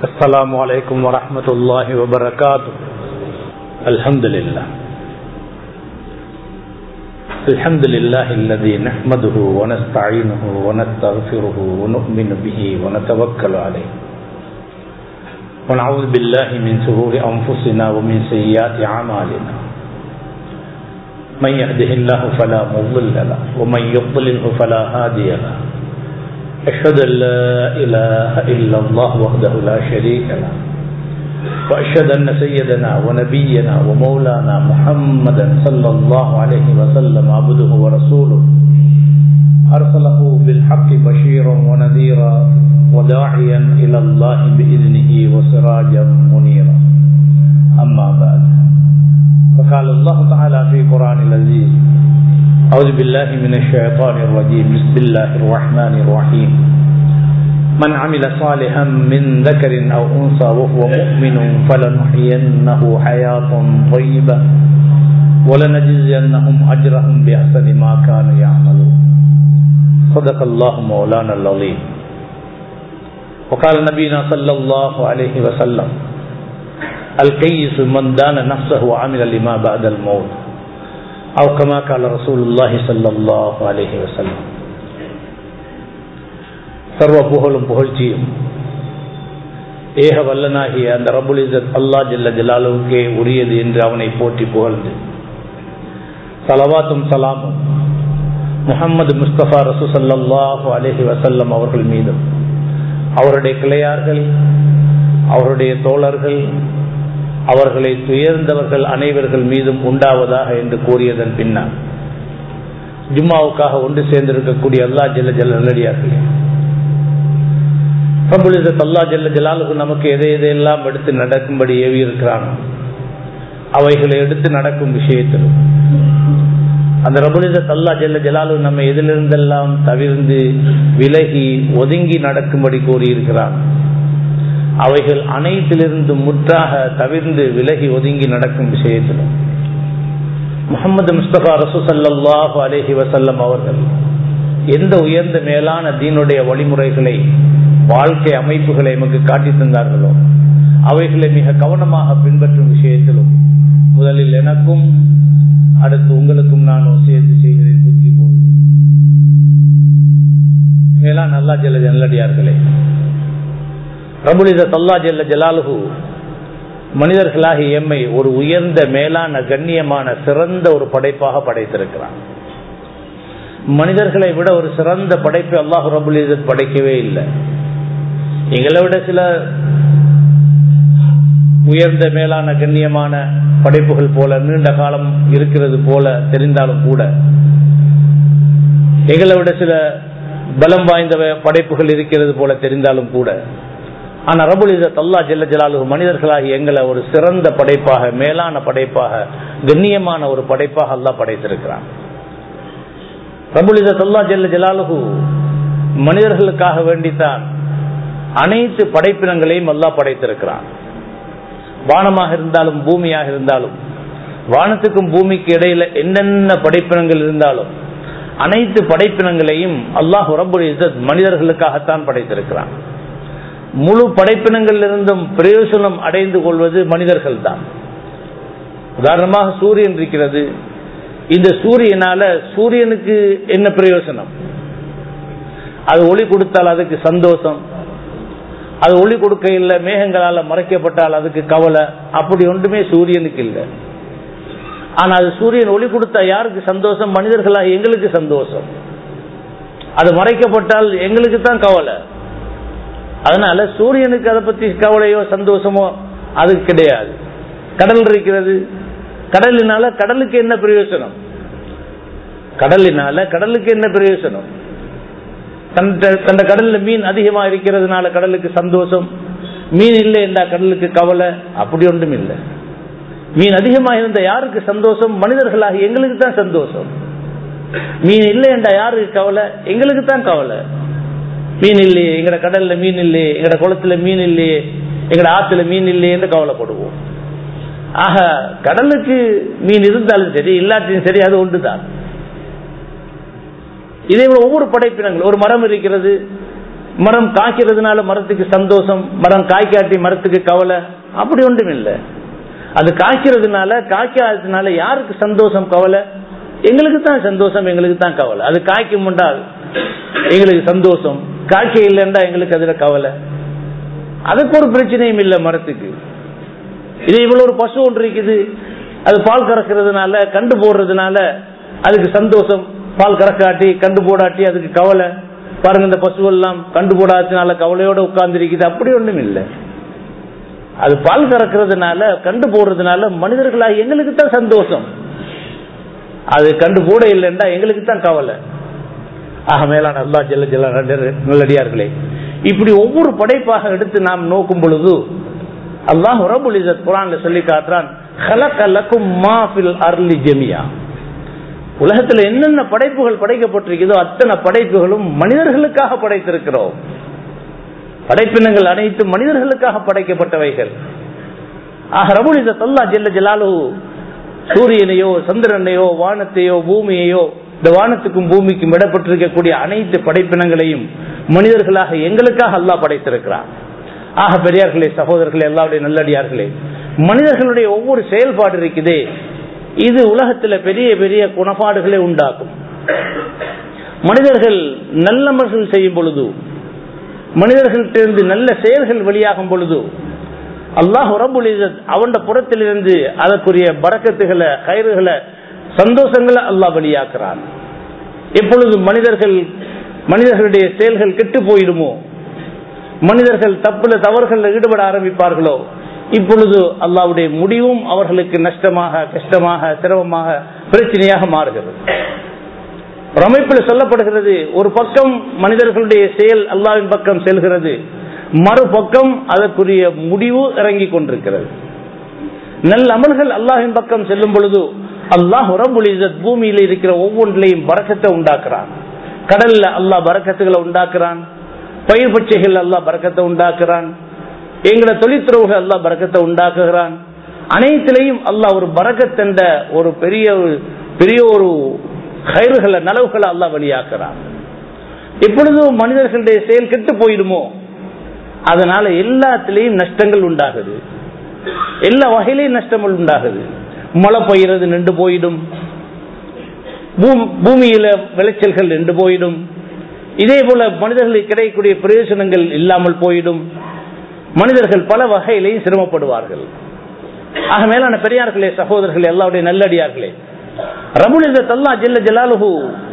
السلام عليكم ورحمة الله وبركاته الحمد لله الحمد لله الذي نحمده ونستعينه ونستغفره ونؤمن به ونتوكل عليه ونعوذ بالله من شرور أنفسنا ومن سيئات أعمالنا من يهده الله فلا مضل له ومن يضلله فلا هادي له أشهد أن لا إله إلا الله وحده لا شريك له وأشهد أن سيدنا ونبينا ومولانا محمدا صلى الله عليه وسلم عبده ورسوله أرسله بالحق بشيرا ونذيرا وداعيا إلى الله بإذنه وسراجا منيرا أما بعد فقال الله تعالى في قرآن العزيز أعوذ بالله من الشيطان الرجيم بسم الله الرحمن الرحيم من عمل صالحا من ذكر أو أنثى وهو مؤمن فلنحيينه حياة طيبة ولنجزينهم أجرهم بأحسن ما كانوا يعملون صدق الله مولانا العظيم وقال نبينا صلى الله عليه وسلم الكيس من دان نفسه وعمل لما بعد الموت أو كما قال رسول الله صلى الله عليه وسلم சர்வ புகழும் புகழ்ச்சியும் ஏக வல்லனாகிய அந்த ரபுல் இசத் அல்லா ஜல்ல ஜலாலுவுக்கே உரியது என்று அவனை போற்றி புகழ்ந்து சலவாத்தும் சலாமும் முகமது முஸ்தபா ரசூ சல்லாஹு அலஹி வசல்லம் அவர்கள் மீதும் அவருடைய கிளையார்கள் அவருடைய தோழர்கள் அவர்களை துயர்ந்தவர்கள் அனைவர்கள் மீதும் உண்டாவதாக என்று கூறியதன் பின்னால் ஜும்மாவுக்காக ஒன்று சேர்ந்திருக்கக்கூடிய அல்லா ஜல்ல ஜல்ல நல்லடியார்களே பிரபுலிசத் அல்லா ஜல்ல ஜலாலுக்கு நமக்கு எதை எதையெல்லாம் எடுத்து நடக்கும்படி ஏவி இருக்கிறானோ அவைகளை எடுத்து நடக்கும் விஷயத்திலும் அந்த ரபுலிசத் அல்லா ஜல்ல ஜலாலு நம்ம எதிலிருந்தெல்லாம் தவிர்ந்து விலகி ஒதுங்கி நடக்கும்படி கூறியிருக்கிறான் அவைகள் அனைத்திலிருந்து முற்றாக தவிர்ந்து விலகி ஒதுங்கி நடக்கும் விஷயத்திலும் முகமது முஸ்தபா ரசூசல்லாஹு அலேஹி வசல்லம் அவர்கள் எந்த உயர்ந்த மேலான தீனுடைய வழிமுறைகளை வாழ்க்கை அமைப்புகளை நமக்கு காட்டி தந்தார்களோ அவைகளை மிக கவனமாக பின்பற்றும் விஷயத்திலும் முதலில் எனக்கும் அடுத்து உங்களுக்கும் நான் சேர்ந்து செய்கிறேன் புத்தி போது மேலான நல்லா ஜெல்ல நல்லடியார்களே பிரபுலித தல்லா ஜெல்ல ஜலாலுகு மனிதர்களாகி எம்மை ஒரு உயர்ந்த மேலான கண்ணியமான சிறந்த ஒரு படைப்பாக படைத்திருக்கிறான் மனிதர்களை விட ஒரு சிறந்த படைப்பை அல்லாஹு ரபுல் படைக்கவே இல்லை எங்களை விட சில உயர்ந்த மேலான கண்ணியமான படைப்புகள் போல நீண்ட காலம் இருக்கிறது போல தெரிந்தாலும் கூட எங்களை விட சில பலம் வாய்ந்த படைப்புகள் இருக்கிறது போல தெரிந்தாலும் கூட ஆனா ரபுல் இசத் அல்லா ஜெல்ல ஜலாலு மனிதர்களாகி எங்களை ஒரு சிறந்த படைப்பாக மேலான படைப்பாக கண்ணியமான ஒரு படைப்பாக அல்லா படைத்திருக்கிறான் ரபுல் இசத் அல்லா ஜெல்ல ஜலாலுகு மனிதர்களுக்காக வேண்டித்தான் அனைத்து படைப்பினங்களையும் அல்லா படைத்திருக்கிறான் வானமாக இருந்தாலும் பூமியாக இருந்தாலும் வானத்துக்கும் பூமிக்கு இடையில என்னென்ன படைப்பினங்கள் இருந்தாலும் அனைத்து படைப்பினங்களையும் அல்லாஹ் ரபுல் இசத் மனிதர்களுக்காகத்தான் படைத்திருக்கிறான் முழு படைப்பினங்கள் இருந்தும் பிரயோசனம் அடைந்து கொள்வது மனிதர்கள் தான் உதாரணமாக சூரியன் இருக்கிறது இந்த சூரியனால சூரியனுக்கு என்ன பிரயோசனம் அது ஒளி கொடுத்தால் அதுக்கு சந்தோஷம் அது ஒளி கொடுக்க இல்லை மேகங்களால மறைக்கப்பட்டால் அதுக்கு கவலை அப்படி ஒன்றுமே சூரியனுக்கு இல்லை ஆனா அது சூரியன் ஒளி கொடுத்தா யாருக்கு சந்தோஷம் மனிதர்களாக எங்களுக்கு சந்தோஷம் அது மறைக்கப்பட்டால் எங்களுக்கு தான் கவலை அதனால சூரியனுக்கு அதை பத்தி கவலையோ சந்தோஷமோ அது கிடையாது கடல் இருக்கிறது கடலினால கடலுக்கு என்ன பிரயோஜனம் கடலினால கடலுக்கு என்ன பிரயோஜனம் தந்த கடல்ல மீன் அதிகமா இருக்கிறதுனால கடலுக்கு சந்தோஷம் மீன் இல்லை என்றா கடலுக்கு கவலை அப்படி ஒன்றும் இல்லை மீன் அதிகமாக இருந்த யாருக்கு சந்தோஷம் மனிதர்களாக எங்களுக்கு தான் சந்தோஷம் மீன் இல்லை என்றா யாருக்கு கவலை எங்களுக்கு தான் கவலை மீன் இல்லையே எங்கட கடல்ல மீன் இல்லையே எங்கட குளத்துல மீன் இல்லையே எங்கட ஆத்துல மீன் இல்லையே என்று கவலைப்படுவோம் ஆக கடலுக்கு மீன் இருந்தாலும் சரி இல்லாட்டியும் சரி அது ஒன்றுதான் இதே போல ஒவ்வொரு படைப்பினங்கள் ஒரு மரம் இருக்கிறது மரம் காய்க்கிறதுனால மரத்துக்கு சந்தோஷம் மரம் காய்க்காட்டி மரத்துக்கு கவலை அப்படி ஒன்றும் இல்லை அது காய்க்கிறதுனால காய்க்காததுனால யாருக்கு சந்தோஷம் கவலை எங்களுக்கு தான் சந்தோஷம் எங்களுக்கு தான் கவலை அது காய்க்கும் என்றால் எங்களுக்கு சந்தோஷம் காய்க்க இல்லைன்றா எங்களுக்கு அதுல கவலை அதுக்கு ஒரு பிரச்சனையும் இல்லை மரத்துக்கு இது இவ்வளவு ஒரு பசு ஒன்று இருக்குது அது பால் கறக்கிறதுனால கண்டு போடுறதுனால அதுக்கு சந்தோஷம் பால் கறக்காட்டி கண்டு போடாட்டி அதுக்கு கவலை பாருங்க இந்த பசு எல்லாம் கண்டு போடாததுனால கவலையோட உட்கார்ந்து இருக்குது அப்படி ஒண்ணும் இல்லை அது பால் கறக்கிறதுனால கண்டு போடுறதுனால மனிதர்களாக எங்களுக்கு தான் சந்தோஷம் அது கண்டு போட இல்லைன்னா எங்களுக்கு தான் கவலை ஆக மேலான அல்லா ஜெல்ல ஜெல்ல நல்லடியார்களே இப்படி ஒவ்வொரு படைப்பாக எடுத்து நாம் நோக்கும் பொழுது அல்லாஹ் ரபுல் இசத் குரான்ல சொல்லி காட்டுறான் ஹலக்கலக்கும் மாஃபில் அர்லி ஜெமியா உலகத்துல என்னென்ன படைப்புகள் படைக்கப்பட்டிருக்கிறதோ அத்தனை படைப்புகளும் மனிதர்களுக்காக படைத்திருக்கிறோம் படைப்பினங்கள் அனைத்து மனிதர்களுக்காக படைக்கப்பட்டவைகள் ஆக ரபுல் இசத் அல்லா ஜெல்ல ஜலாலு சூரியனையோ சந்திரனையோ வானத்தையோ பூமியையோ இந்த வானத்துக்கும் பூமிக்கும் விடப்பட்டிருக்கக்கூடிய அனைத்து படைப்பினங்களையும் மனிதர்களாக எங்களுக்காக அல்லாஹ் படைத்திருக்கிறார் ஆக பெரியார்களே சகோதரர்களே எல்லாருடைய நல்லடியார்களே மனிதர்களுடைய ஒவ்வொரு செயல்பாடு இருக்குதே இது உலகத்துல பெரிய பெரிய குணப்பாடுகளை உண்டாக்கும் மனிதர்கள் நல்லமர்கள் செய்யும் பொழுது மனிதர்களிடத்திலிருந்து நல்ல செயல்கள் வெளியாகும் பொழுது அல்லாஹ் ரபுல் அவன் புறத்திலிருந்து அதற்குரிய பறக்கத்துகளை கயிறுகளை சந்தோஷங்களை அல்லாஹ் வெளியாக்குறான் எப்பொழுது மனிதர்கள் மனிதர்களுடைய செயல்கள் கெட்டு போயிடுமோ மனிதர்கள் தப்புல தவறுகளில் ஈடுபட ஆரம்பிப்பார்களோ இப்பொழுது அல்லாவுடைய முடிவும் அவர்களுக்கு நஷ்டமாக கஷ்டமாக சிரமமாக பிரச்சனையாக மாறுகிறது ஒரு அமைப்பில் சொல்லப்படுகிறது ஒரு பக்கம் மனிதர்களுடைய செயல் அல்லாவின் பக்கம் செல்கிறது மறுபக்கம் அதற்குரிய முடிவு இறங்கி கொண்டிருக்கிறது நல்ல அமல்கள் அல்லாஹின் பக்கம் செல்லும் பொழுது அல்லாஹ் ரபுல் பூமியில இருக்கிற ஒவ்வொன்றிலையும் பறக்கத்தை உண்டாக்குறான் கடல்ல அல்லாஹ் பறக்கத்துகளை உண்டாக்குறான் பயிர் பச்சைகள் அல்லாஹ் பறக்கத்தை உண்டாக்குறான் எங்களை தொழிற்துறவுகள் அல்லாஹ் பறக்கத்தை உண்டாக்குகிறான் அனைத்திலையும் அல்லாஹ் ஒரு பறக்கத்தென்ற ஒரு பெரிய பெரிய ஒரு கயிறுகளை நலவுகளை அல்லாஹ் வெளியாக்குறான் எப்பொழுதும் மனிதர்களுடைய செயல் கெட்டு போயிடுமோ அதனால எல்லாத்திலையும் நஷ்டங்கள் உண்டாகுது எல்லா வகையிலையும் நஷ்டங்கள் உண்டாகுது மழை பெய்யறது நின்று போயிடும் பூமியில விளைச்சல்கள் நின்று போயிடும் இதே போல மனிதர்களுக்கு கிடைக்கக்கூடிய பிரயோஜனங்கள் இல்லாமல் போயிடும் மனிதர்கள் பல வகையிலையும் சிரமப்படுவார்கள் ஆக மேலான பெரியார்களே சகோதரர்களே எல்லாருடைய நல்லடியார்களே ரபுல் தல்லா ஜெல்ல ஜலாலுஹு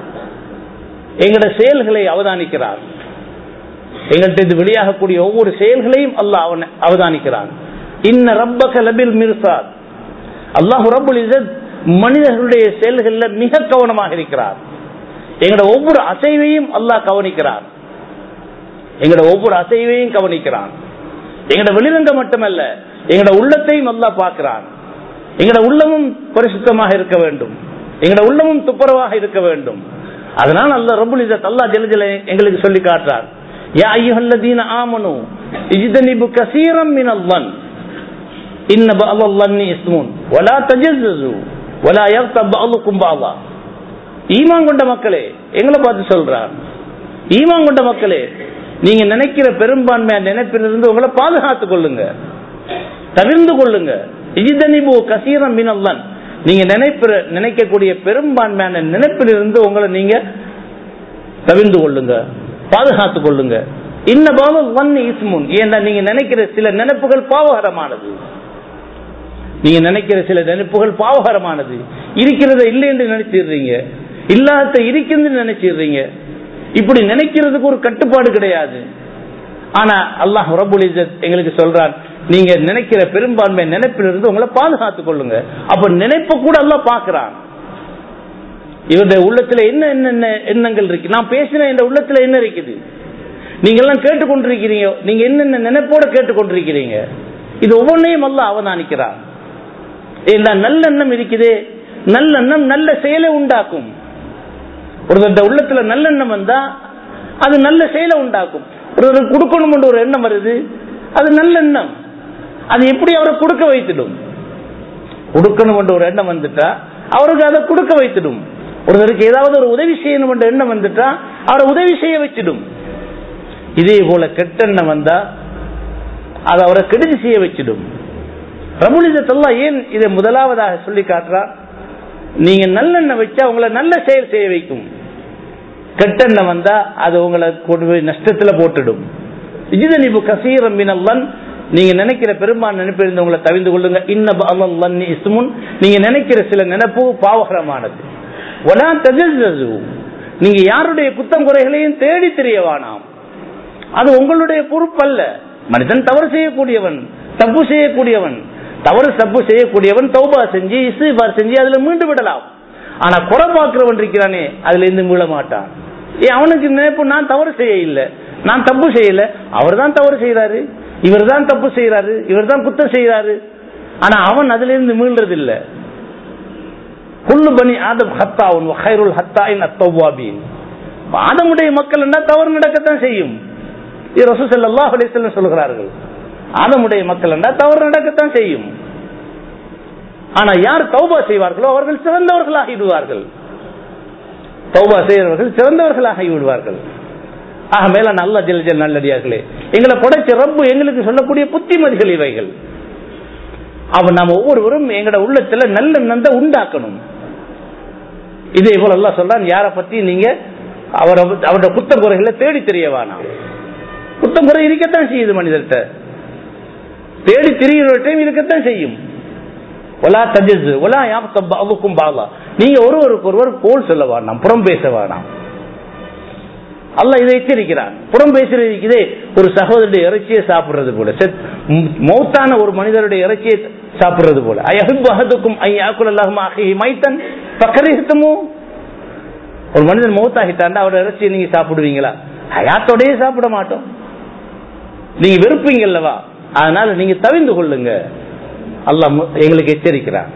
எங்களோட செயல்களை அவதானிக்கிறார் எங்கள்கிட்ட இது வெளியாகக்கூடிய ஒவ்வொரு செயல்களையும் அல்லாஹ் அவன் அவதானிக்கிறான் இன்ன ரப்பக லபில் மிர்சாத் அல்லாஹு ரபுல் இசத் மனிதர்களுடைய செயல்கள்ல மிக கவனமாக இருக்கிறார் எங்களோட ஒவ்வொரு அசைவையும் அல்லாஹ் கவனிக்கிறார் எங்களோட ஒவ்வொரு அசைவையும் கவனிக்கிறான் எங்களோட வெளிரங்கம் மட்டுமல்ல எங்களோட உள்ளத்தையும் அல்லாஹ் பார்க்கிறான் எங்களோட உள்ளமும் பரிசுத்தமாக இருக்க வேண்டும் எங்களோட உள்ளமும் துப்புரவாக இருக்க வேண்டும் அதனால் அல்ல ரபுல் இசத் அல்லா ஜெலஜல எங்களுக்கு சொல்லி காட்டுறார் யா ஐயுஹல்லதீன ஆமனு இஜ்தனிபு கசீரம் மினல் வன் இன்ன பஅலல்லன்னி இஸ்முன் வலா தஜஸ்ஸு வலா யக்தப் பஅலுக்கும் பஅலா ஈமான் கொண்ட மக்களே எங்களை பார்த்து சொல்றார் ஈமான் கொண்ட மக்களே நீங்க நினைக்கிற பெரும்பான்மையான நினைப்பிலிருந்து உங்களை பாதுகாத்துக் கொள்ளுங்க தவிர்ந்து கொள்ளுங்க இஜிதனிபு கசீரம் மினல்லன் நீங்க நினைப்பிற நினைக்கக்கூடிய பெரும்பான்மையான நினைப்பிலிருந்து உங்களை நீங்க தவிர்ந்து கொள்ளுங்க பாதுகாத்துக் கொள்ளுங்க இன்ன பாவம் ஒன் இஸ்முன் ஏன்னா நீங்க நினைக்கிற சில நினைப்புகள் பாவகரமானது நீங்க நினைக்கிற சில நினைப்புகள் பாவகரமானது இருக்கிறத இல்லை என்று நினைச்சிடுறீங்க இல்லாத இருக்கிறது நினைச்சிடுறீங்க இப்படி நினைக்கிறதுக்கு ஒரு கட்டுப்பாடு கிடையாது ஆனா அல்லாஹ் ரபுல் எங்களுக்கு சொல்றான் நீங்க நினைக்கிற பெரும்பான்மை நினைப்பிலிருந்து உங்களை பாதுகாத்துக் கொள்ளுங்க அப்ப நினைப்ப கூட எல்லாம் பாக்குறான் இவருடைய உள்ளத்துல என்ன என்னென்ன எண்ணங்கள் இருக்கு நான் பேசின இந்த உள்ளத்துல என்ன இருக்குது நீங்க எல்லாம் கேட்டுக்கொண்டிருக்கிறீங்க நீங்க என்னென்ன நினைப்போட கேட்டுக்கொண்டிருக்கிறீங்க இது ஒவ்வொன்றையும் அல்ல அவதானிக்கிறான் ஏன்னா நல்லெண்ணம் இருக்குதே நல்லெண்ணம் நல்ல செயலை உண்டாக்கும் ஒருத்தர் உள்ளத்துல நல்லெண்ணம் வந்தா அது நல்ல செயலை உண்டாக்கும் ஒருத்தர் கொடுக்கணும் ஒரு எண்ணம் வருது அது நல்லெண்ணம் அது எப்படி அவரை கொடுக்க வைத்திடும் கொடுக்கணும் என்ற ஒரு எண்ணம் வந்துட்டா அவருக்கு அதை கொடுக்க வைத்திடும் ஒருத்தருக்கு ஏதாவது ஒரு உதவி செய்யணும் என்ற எண்ணம் வந்துட்டா அவரை உதவி செய்ய வச்சிடும் இதே போல கெட்டெண்ணம் வந்தா அது அவரை கெடுதி செய்ய வச்சிடும் ரபுலிதத்தல்லா ஏன் இதை முதலாவதாக சொல்லி காட்டுறார் நீங்க நல்லெண்ணெய் வச்சா உங்களை நல்ல செயல் செய்ய வைக்கும் கெட்டெண்ணெய் வந்தா அது உங்களை கொண்டு போய் நஷ்டத்துல போட்டுடும் இஜிதனிபு கசீரம் மினல்லன் நீங்க நினைக்கிற பெரும்பான் நினைப்பிருந்து உங்களை தவிந்து கொள்ளுங்க இன்ன அல்லன் இஸ்முன் நீங்க நினைக்கிற சில நினைப்பு பாவகரமானது ஒலா தஜது நீங்க யாருடைய குத்தம் குறைகளையும் தேடி தெரிய வேணாம் அது உங்களுடைய பொறுப்பல்ல மனிதன் தவறு செய்யக்கூடியவன் தப்பு செய்யக்கூடியவன் தவறு தப்பு செய்யக்கூடியவன் தௌபா செஞ்சு இசுபார் செஞ்சு அதுல மீண்டு விடலாம் ஆனா குறை பார்க்கிறவன் இருக்கிறானே அதுல இருந்து மீள மாட்டான் ஏன் அவனுக்கு நினைப்பு நான் தவறு செய்ய இல்லை நான் தப்பு செய்யல அவர் தான் தவறு செய்யறாரு இவர் தான் தப்பு செய்யறாரு இவர் தான் குத்தம் செய்யறாரு ஆனா அவன் அதுல இருந்து மீள்றது இல்ல குல்லு பனி ஆதம் ஹத்தாவுன் ஹைருல் ஹத்தாயின் அத்தௌவாபின் ஆதமுடைய மக்கள் என்ன தவறு நடக்கத்தான் செய்யும் இது ரசூ ஸல்லல்லாஹு அலைஹி வஸல்லம் சொல்கிறார்கள் ஆதமுடைய மக்கள் என்ன தவறு நடக்கத்தான் செய்யும் ஆனா யார் தௌபா செய்வார்களோ அவர்கள் சிறந்தவர்களாகி விடுவார்கள் தௌபா செய்கிறவர்கள் சிறந்தவர்களாகி விடுவார்கள் ஆக மேல நல்ல ஜெல் ஜெல் நல்லடியார்களே எங்களை படைச்ச ரப்பு எங்களுக்கு சொல்லக்கூடிய புத்திமதிகள் இவைகள் அவன் நாம் ஒவ்வொருவரும் எங்கட உள்ளத்துல நல்ல நந்த உண்டாக்கணும் இதே போல எல்லாம் சொல்றான் யார பத்தி நீங்க அவரை அவருடைய குத்தம் குறைகளை தேடி தெரிய வேணாம் குத்தம் குறை இருக்கத்தான் செய்யுது மனிதர்கிட்ட தேடி திரிகிறவற்றையும் இருக்கத்தான் செய்யும் ஒலா தஜஸ் ஒலா யாப் அவுக்கும் பாலா நீங்க ஒருவருக்கு ஒருவர் கோல் சொல்ல வேணாம் புறம் பேச வேணாம் அல்ல இதை எச்சரிக்கிறான் புறம் பேசுறது இதே ஒரு சகோதரருடைய இறைச்சியை சாப்பிடுறது போல மௌத்தான ஒரு மனிதருடைய இறைச்சியை சாப்பிடுறது போல அயஹுக்கும் ஐயாக்குல்லாஹும் ஆகி மைத்தன் பக்கரித்தமோ ஒரு மனிதன் மௌத்தாகிட்டாண்டா அவரோட இறைச்சியை நீங்க சாப்பிடுவீங்களா ஹயாத்தோடயே சாப்பிட மாட்டோம் நீங்க வெறுப்பீங்கல்லவா அதனால நீங்க தவிந்து கொள்ளுங்க அல்லாஹ் எங்களுக்கு எச்சரிக்கிறான்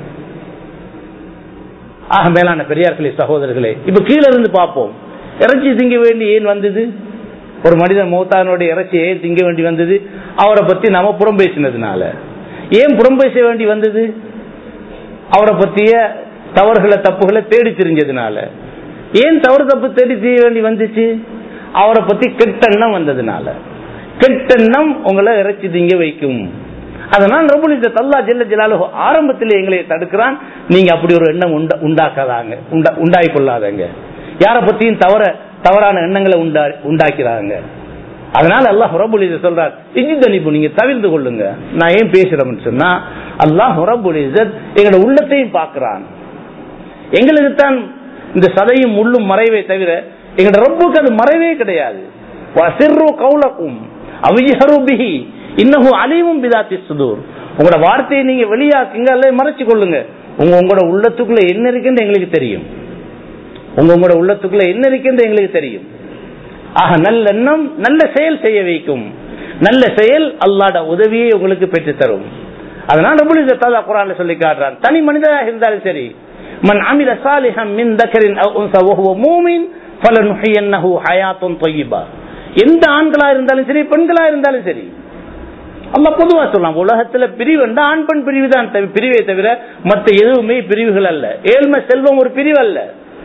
ஆக மேலான பெரியார்களே சகோதரர்களே இப்ப கீழே இருந்து பார்ப்போம் இறைச்சி திங்க வேண்டி ஏன் வந்தது ஒரு மனிதன் மௌத்தானுடைய இறைச்சி ஏன் திங்க வேண்டி வந்தது அவரை பத்தி நாம புறம் பேசினதுனால ஏன் புறம் பேச வேண்டி வந்தது அவரை பத்திய தவறுகளை தப்புகளை தேடி தெரிஞ்சதுனால ஏன் தவறு தப்பு தேடி தெரிய வேண்டி வந்துச்சு அவரை பத்தி கெட்டெண்ணம் வந்ததுனால கெட்டெண்ணம் உங்களை இறைச்சி திங்க வைக்கும் அதனால் ரபுலித தல்லா ஜெல்ல ஜலாலு ஆரம்பத்தில் எங்களை தடுக்கிறான் நீங்க அப்படி ஒரு எண்ணம் உண்டாக்காதாங்க உண்டாகி கொள்ளாதங்க யார பத்தியும் தவற தவறான எண்ணங்களை உண்டா உண்டாக்கிறாங்க அதனால அல்லாஹ் ரபுல் இதை சொல்றார் இஜிதனிப்பு நீங்க தவிர்த்து கொள்ளுங்க நான் ஏன் பேசுறேன்னு சொன்னா அல்லாஹ் ரபுல் இசத் எங்களோட உள்ளத்தையும் பார்க்கிறான் எங்களுக்கு தான் இந்த சதையும் முள்ளும் மறைவே தவிர எங்களோட ரப்புக்கு அது மறைவே கிடையாது சிறு கவுலக்கும் அவிஜருபிஹி இன்னஹு அலிமும் பிதாத்தி சுதூர் உங்களோட வார்த்தையை நீங்க வெளியாக்குங்க அல்ல மறைச்சு கொள்ளுங்க உங்க உங்களோட உள்ளத்துக்குள்ள என்ன இருக்குன்னு எங்களுக்கு தெரியும் உங்க உங்களோட உள்ளத்துக்குள்ள என்ன இருக்குன்னு எங்களுக்கு தெரியும் ஆக நல்ல எண்ணம் நல்ல செயல் செய்ய வைக்கும் நல்ல செயல் அல்லாட உதவியை உங்களுக்கு பெற்று தரும் அதனால ரபுல் தாலா குரான் சொல்லி காட்டுறான் தனி மனிதராக இருந்தாலும் சரி மன் அமில சாலிஹம் மின் தக்கரின் அவ் உன்சா வஹுவ மூமின் ஃபலனுஹியன்னஹு ஹயாத்துன் தய்யிபா எந்த ஆண்களா இருந்தாலும் சரி பெண்களா இருந்தாலும் சரி அல்ல பொதுவா சொல்லலாம் உலகத்துல பிரிவு ஆண் பெண் பிரிவு தான் பிரிவை தவிர மற்ற எதுவுமே பிரிவுகள் அல்ல ஏழ்மை செல்வம் ஒரு பிரிவு அல்ல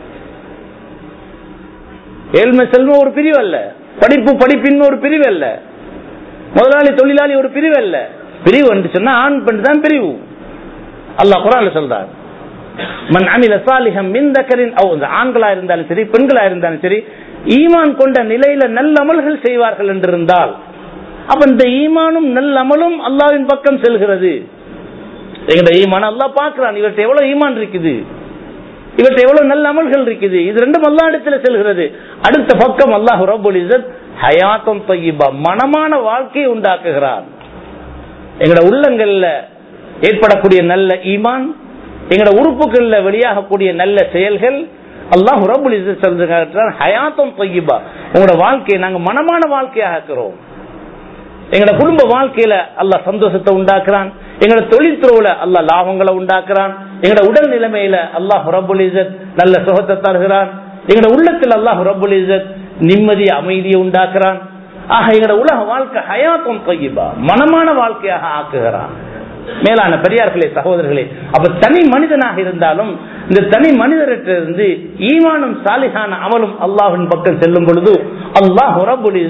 ஏழ்மை செல்வம் ஒரு பிரிவு அல்ல படிப்பு படிப்பின்மை ஒரு பிரிவு அல்ல முதலாளி தொழிலாளி ஒரு பிரிவு அல்ல பிரிவு என்று சொன்னா ஆண் பெண் தான் பிரிவு அல்லாஹ் குரான் சொல்றார் மன் அமில சாலிஹம் மின் தக்கரின் ஆண்களா இருந்தாலும் சரி பெண்களா இருந்தாலும் சரி ஈமான் கொண்ட நிலையில நல்ல அமல்கள் செய்வார்கள் என்றிருந்தால் அப்ப இந்த ஈமானும் நல்ல அமலும் அல்லாவின் பக்கம் செல்கிறது எங்கட ஈமான் அல்லா பாக்குறான் இவர்கிட்ட எவ்வளவு ஈமான் இருக்குது இவர்கிட்ட எவ்வளவு நல்ல அமல்கள் இருக்குது இது ரெண்டும் அல்லா இடத்துல செல்கிறது அடுத்த பக்கம் அல்லாஹ் ரபுல் இசத் ஹயாத்தம் தொய்யிபா மனமான வாழ்க்கையை உண்டாக்குகிறான் எங்கட உள்ளங்கள்ல ஏற்படக்கூடிய நல்ல ஈமான் எங்கட உறுப்புகள்ல வெளியாகக்கூடிய நல்ல செயல்கள் அல்லாஹ் ரபுல் இசத் சொல்றான் ஹயாத்தம் தொய்யிபா உங்களோட வாழ்க்கையை நாங்க மனமான வாழ்க்கையாக ஆக்குறோம் எங்களோட குடும்ப வாழ்க்கையில அல்லாஹ் சந்தோஷத்தை உண்டாக்குறான் எங்களோட தொழில்துறவுல அல்லாஹ் லாபங்களை உண்டாக்குறான் எங்களோட உடல் நிலைமையில அல்லாஹ் ரபுல் இசத் நல்ல சுகத்தை தருகிறான் எங்களோட உள்ளத்தில் அல்லாஹ் ரபுல் இசத் நிம்மதி அமைதியை உண்டாக்குறான் ஆக எங்களோட உலக வாழ்க்கை ஹயாத்தம் தொய்யிபா மனமான வாழ்க்கையாக ஆக்குகிறான் மேலான பெரியார்களே சகோதரர்களே அப்ப தனி மனிதனாக இருந்தாலும் இந்த தனி மனிதரிலிருந்து ஈமானும் சாலிகான அமலும் அல்லாஹின் பக்கம் செல்லும் பொழுது அல்லாஹ் ரபுல் இசத்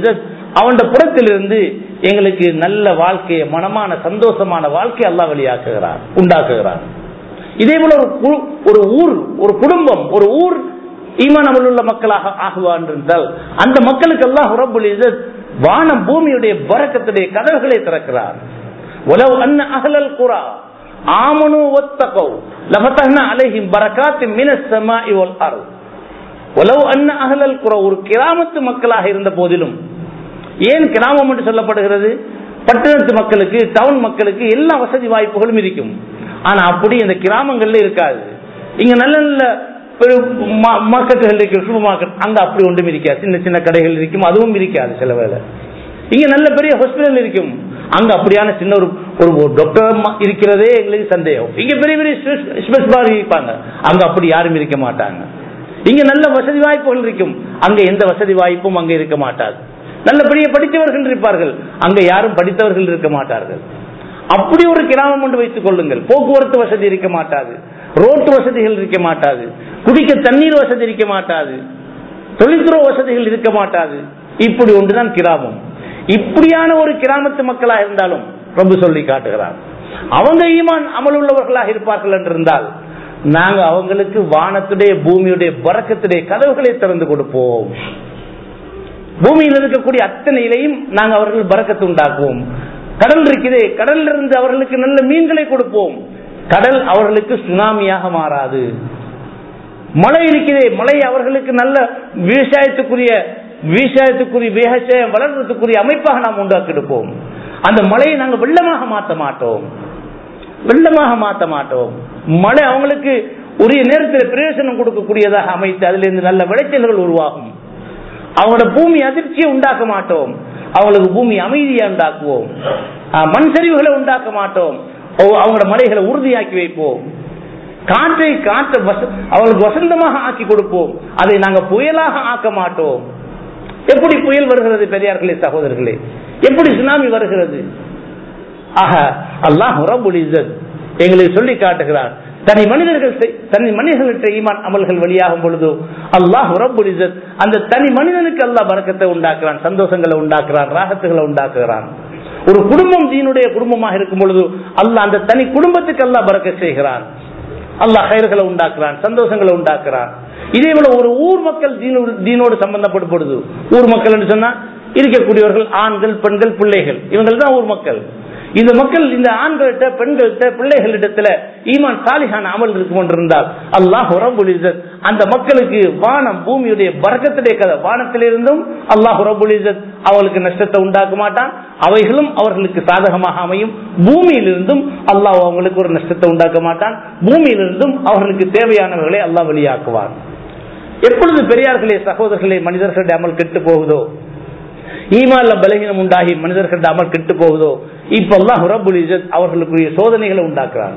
அவன் புறத்திலிருந்து எங்களுக்கு நல்ல வாழ்க்கையை மனமான சந்தோஷமான வாழ்க்கை அல்லாஹ் வெளியாக்குகிறார் உண்டாக்குகிறார் இதே போல ஒரு கு- ஒரு ஊர் ஒரு குடும்பம் ஒரு ஊர் ஈமான் அமலுள்ள மக்களாக ஆகுவான் என்றால் அந்த மக்களுக்கு அல்லாஹ் ரப்புல் இஸ்ஸத் வானம் பூமியுடைய பரக்கத்துடைய கதவுகளை திறக்கிறார் உலவு அன்ன அகலல் குரா ஆமனு ஒத்தகோ லபத்தஹ்னா அலைஹிம் பரக்காத்து மினஸ் ஸமாஇ வல் அர்த் உலவு அன்ன அகலல் குரா ஒரு கிராமத்து மக்களாக இருந்த போதிலும் ஏன் கிராமம் என்று சொல்லப்படுகிறது பட்டணத்து மக்களுக்கு டவுன் மக்களுக்கு எல்லா வசதி வாய்ப்புகளும் இருக்கும் ஆனா அப்படி இந்த கிராமங்கள்ல இருக்காது இங்க நல்ல நல்ல மார்க்கெட்டுகள் இருக்கு சூப்பர் மார்க்கெட் அங்க அப்படி ஒன்றும் இருக்காது சின்ன சின்ன கடைகள் இருக்கும் அதுவும் இருக்காது சில வேலை இங்க நல்ல பெரிய ஹாஸ்பிட்டல் இருக்கும் அங்க அப்படியான சின்ன ஒரு ஒரு டாக்டர் இருக்கிறதே எங்களுக்கு சந்தேகம் இங்க பெரிய பெரிய ஸ்பெஷல் இருப்பாங்க அங்க அப்படி யாரும் இருக்க மாட்டாங்க இங்க நல்ல வசதி வாய்ப்புகள் இருக்கும் அங்க எந்த வசதி வாய்ப்பும் அங்க இருக்க மாட்டாது நல்ல பெரிய படித்தவர்கள் இருப்பார்கள் அங்க யாரும் படித்தவர்கள் இருக்க மாட்டார்கள் அப்படி ஒரு கிராமம் என்று வைத்துக் கொள்ளுங்கள் போக்குவரத்து வசதி இருக்க மாட்டாது ரோட்டு வசதிகள் இருக்க மாட்டாது குடிக்க தண்ணீர் வசதி இருக்க மாட்டாது தொழில்துறை வசதிகள் இருக்க மாட்டாது இப்படி ஒன்றுதான் கிராமம் இப்படியான ஒரு கிராமத்து மக்களாக இருந்தாலும் பிரபு சொல்லி காட்டுகிறார் அவங்க ஈமான் அமல் உள்ளவர்களாக இருப்பார்கள் என்றிருந்தால் நாங்க அவங்களுக்கு வானத்துடைய பூமியுடைய பறக்கத்துடைய கதவுகளை திறந்து கொடுப்போம் பூமியில் இருக்கக்கூடிய அத்தனையிலையும் நாங்க அவர்கள் பறக்கத்து உண்டாக்குவோம் கடல் இருக்குதே கடல்ல இருந்து அவர்களுக்கு நல்ல மீன்களை கொடுப்போம் கடல் அவர்களுக்கு சுனாமியாக மாறாது மழை இருக்கிறதே மழை அவர்களுக்கு நல்ல விவசாயத்துக்குரிய விவசாயத்துக்குரிய விவசாயம் வளர்றதுக்குரிய அமைப்பாக நாம் உண்டாக்கி எடுப்போம் அந்த மழையை நாங்கள் வெள்ளமாக மாற்ற மாட்டோம் வெள்ளமாக மாற்ற மாட்டோம் மழை அவங்களுக்கு உரிய நேரத்தில் பிரயோஜனம் கொடுக்கக்கூடியதாக அமைத்து அதிலிருந்து நல்ல விளைச்சல்கள் உருவாகும் அவங்களோட பூமி அதிர்ச்சியை உண்டாக்க மாட்டோம் அவங்களுக்கு பூமி அமைதியை உண்டாக்குவோம் மண் சரிவுகளை உண்டாக்க மாட்டோம் அவங்களோட மலைகளை உறுதியாக்கி வைப்போம் காற்றை காற்ற அவங்களுக்கு வசந்தமாக ஆக்கி கொடுப்போம் அதை நாங்க புயலாக ஆக்க மாட்டோம் எப்படி புயல் வருகிறது பெரியார்களே சகோதரர்களே எப்படி சுனாமி வருகிறது ஆக அல்லாஹ் ரபுல் இஸ்ஸத் எங்களுக்கு சொல்லி காட்டுகிறார் தனி மனிதர்கள் தனி மனிதர்கள்ட்ட ஈமான் அமல்கள் வெளியாகும் பொழுது அல்லாஹ் ரபுல் இஸ்ஸத் அந்த தனி மனிதனுக்கு அல்லாஹ் பறக்கத்தை உண்டாக்குறான் சந்தோஷங்களை உண்டாக்குறான் ராகத்துகளை உண்டாக்குறான் ஒரு குடும்பம் தீனுடைய குடும்பமாக இருக்கும் பொழுது அல்லாஹ் அந்த தனி குடும்பத்துக்கு அல்லாஹ் பறக்க செய்கிறான் அல்லாஹ் கயிறுகளை உண்டாக்குறான் சந்தோஷங்களை உண்டாக்குறான் இதே போல ஒரு ஊர் மக்கள் தீனோடு சம்பந்தப்படும் பொழுது ஊர் மக்கள் என்று சொன்னா இருக்கக்கூடியவர்கள் ஆண்கள் பெண்கள் பிள்ளைகள் இவங்கள் தான் ஊர் மக்கள் இந்த மக்கள் இந்த ஆண்கள்கிட்ட பெண்கள்கிட்ட பிள்ளைகளிடத்துல ஈமான் சாலிகான அமல் இருக்கும் கொண்டிருந்தால் அல்லாஹ் ரபுல் இசத் அந்த மக்களுக்கு வானம் பூமியுடைய பறக்கத்துடைய கதை வானத்திலிருந்தும் அல்லாஹ் ரபுல் இசத் அவர்களுக்கு நஷ்டத்தை உண்டாக்க மாட்டான் அவைகளும் அவர்களுக்கு சாதகமாக அமையும் பூமியிலிருந்தும் அல்லாஹ் அவங்களுக்கு ஒரு நஷ்டத்தை உண்டாக்க மாட்டான் பூமியிலிருந்தும் அவர்களுக்கு தேவையானவர்களை அல்லாஹ் வெளியாக்குவான் எப்பொழுது பெரியார்களே சகோதரர்களே மனிதர்களுடைய அமல் கெட்டு போகுதோ ஈமான்ல பலகீனம் உண்டாகி மனிதர்களுடைய அமல் கெட்டு போகுதோ இப்பெல்லாம் ரபுல் இஜத் அவர்களுக்குரிய சோதனைகளை உண்டாக்குறாங்க